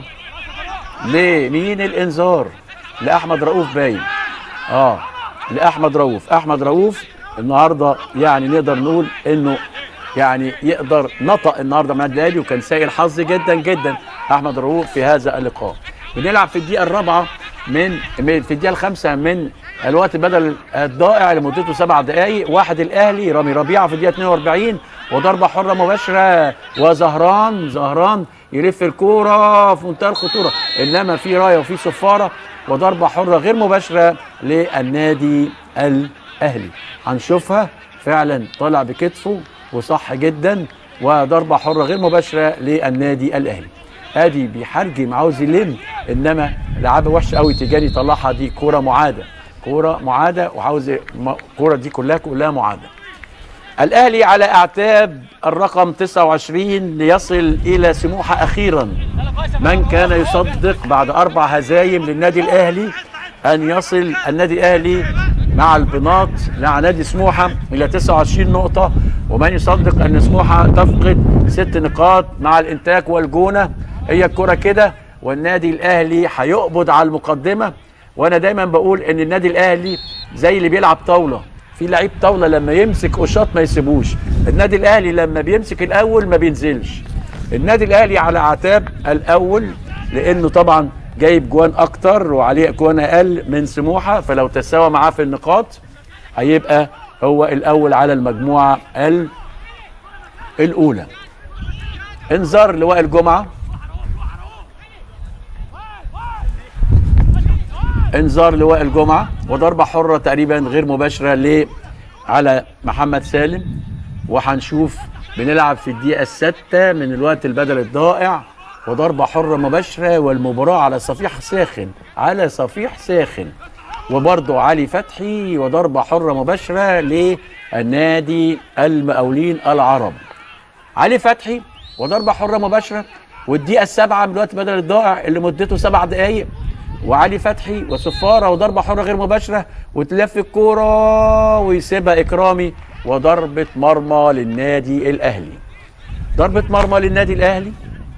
لمين الانذار لاحمد رؤوف باين اه لاحمد رؤوف احمد رؤوف النهارده يعني نقدر نقول انه يعني يقدر نطق النهارده مع النادي وكان سيء الحظ جدا جدا احمد رؤوف في هذا اللقاء بنلعب في الدقيقه الرابعه من من- في الدقيقه الخامسه من الوقت بدل الضائع لمدته سبع دقائق واحد الاهلي رامي ربيعه في الدقيقه 42 وضربه حره مباشره وزهران زهران يلف الكوره في منتهى الخطوره انما في رايه وفي صفاره وضربه حره غير مباشره للنادي الاهلي هنشوفها فعلا طلع بكتفه وصح جدا وضربه حره غير مباشره للنادي الاهلي ادي بيحرجم عاوز يلم انما لعبه وحشه قوي تجاني طلعها دي كوره معاده كوره معاده وعاوز م- الكوره دي كلها كلها معاده الاهلي على اعتاب الرقم 29 ليصل الى سموحه اخيرا من كان يصدق بعد اربع هزايم للنادي الاهلي ان يصل النادي الاهلي مع البناط مع نادي سموحه الى 29 نقطه ومن يصدق ان سموحه تفقد ست نقاط مع الانتاج والجونه هي الكره كده والنادي الاهلي هيقبض على المقدمه وانا دايما بقول ان النادي الاهلي زي اللي بيلعب طاوله في لعيب طاوله لما يمسك قشاط ما يسيبوش النادي الاهلي لما بيمسك الاول ما بينزلش النادي الاهلي على اعتاب الاول لانه طبعا جايب جوان اكتر وعليه جوان اقل من سموحه فلو تساوى معاه في النقاط هيبقى هو الاول على المجموعه ال- الاولى انذار لوائل جمعه انذار لوائل جمعه وضربه حره تقريبا غير مباشره ل على محمد سالم وهنشوف بنلعب في الدقيقه السادسه من الوقت البدل الضائع وضربه حره مباشره والمباراه على صفيح ساخن على صفيح ساخن وبرضه علي فتحي وضربه حره مباشره للنادي المقاولين العرب علي فتحي وضربه حره مباشره والدقيقه السابعه من الوقت بدل الضائع اللي مدته سبع دقائق وعلي فتحي وصفاره وضربه حره غير مباشره وتلف الكوره ويسيبها اكرامي وضربه مرمى للنادي الاهلي ضربه مرمى للنادي الاهلي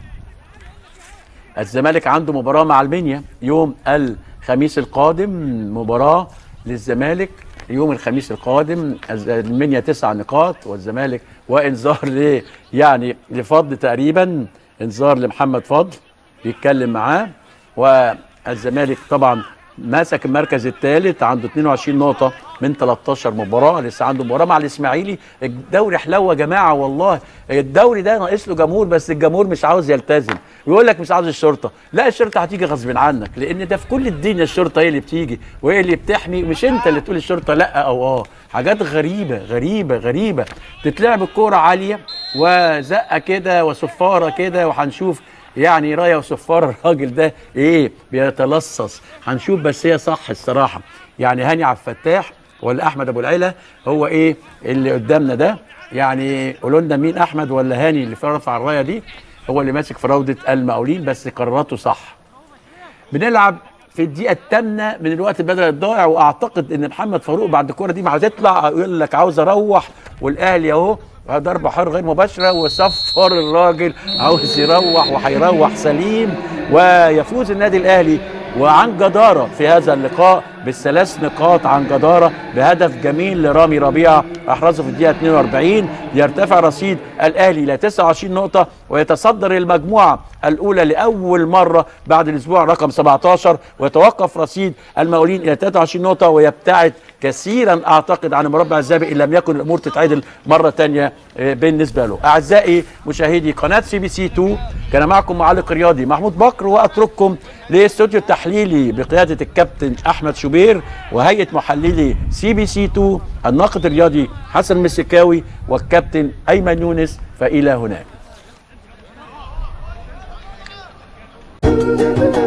الزمالك عنده مباراه مع المنيا يوم الخميس القادم مباراه للزمالك يوم الخميس القادم الز- المنيا تسع نقاط والزمالك وانذار ل يعني لفضل تقريبا انذار لمحمد فضل بيتكلم معاه والزمالك طبعا ماسك المركز الثالث عنده 22 نقطة من 13 مباراة لسه عنده مباراة مع الإسماعيلي الدوري حلوة يا جماعة والله الدوري ده ناقص له جمهور بس الجمهور مش عاوز يلتزم ويقول لك مش عاوز الشرطة لا الشرطة هتيجي غصب عنك لأن ده في كل الدنيا الشرطة هي اللي بتيجي وهي اللي بتحمي مش أنت اللي تقول الشرطة لا أو آه حاجات غريبة غريبة غريبة تتلعب الكورة عالية وزقة كده وصفارة كده وهنشوف يعني رايه وصفار الراجل ده ايه بيتلصص هنشوف بس هي صح الصراحه يعني هاني عبد الفتاح ولا احمد ابو العيله هو ايه اللي قدامنا ده يعني قولوا لنا مين احمد ولا هاني اللي في رفع الرايه دي هو اللي ماسك في روضه المقاولين بس قراراته صح بنلعب في الدقيقة الثامنة من الوقت البدل الضائع واعتقد ان محمد فاروق بعد الكورة دي ما هتطلع يقول لك عاوز اروح والاهلي اهو ضربة حر غير مباشرة وصفر الراجل عاوز يروح وهيروح سليم ويفوز النادي الاهلي وعن جدارة في هذا اللقاء بالثلاث نقاط عن جداره بهدف جميل لرامي ربيعه احرزه في الدقيقه 42 يرتفع رصيد الاهلي الى 29 نقطه ويتصدر المجموعه الاولى لاول مره بعد الاسبوع رقم 17 ويتوقف رصيد المقاولين الى 23 نقطه ويبتعد كثيرا اعتقد عن المربع الذهبي ان لم يكن الامور تتعدل مره ثانيه بالنسبه له. اعزائي مشاهدي قناه سي بي سي 2 كان معكم معلق رياضي محمود بكر واترككم لاستوديو التحليلي بقياده الكابتن احمد شوبير وهيئه محللي سي بي سي 2 الناقد الرياضي حسن مسكاوي والكابتن ايمن يونس فالى هناك.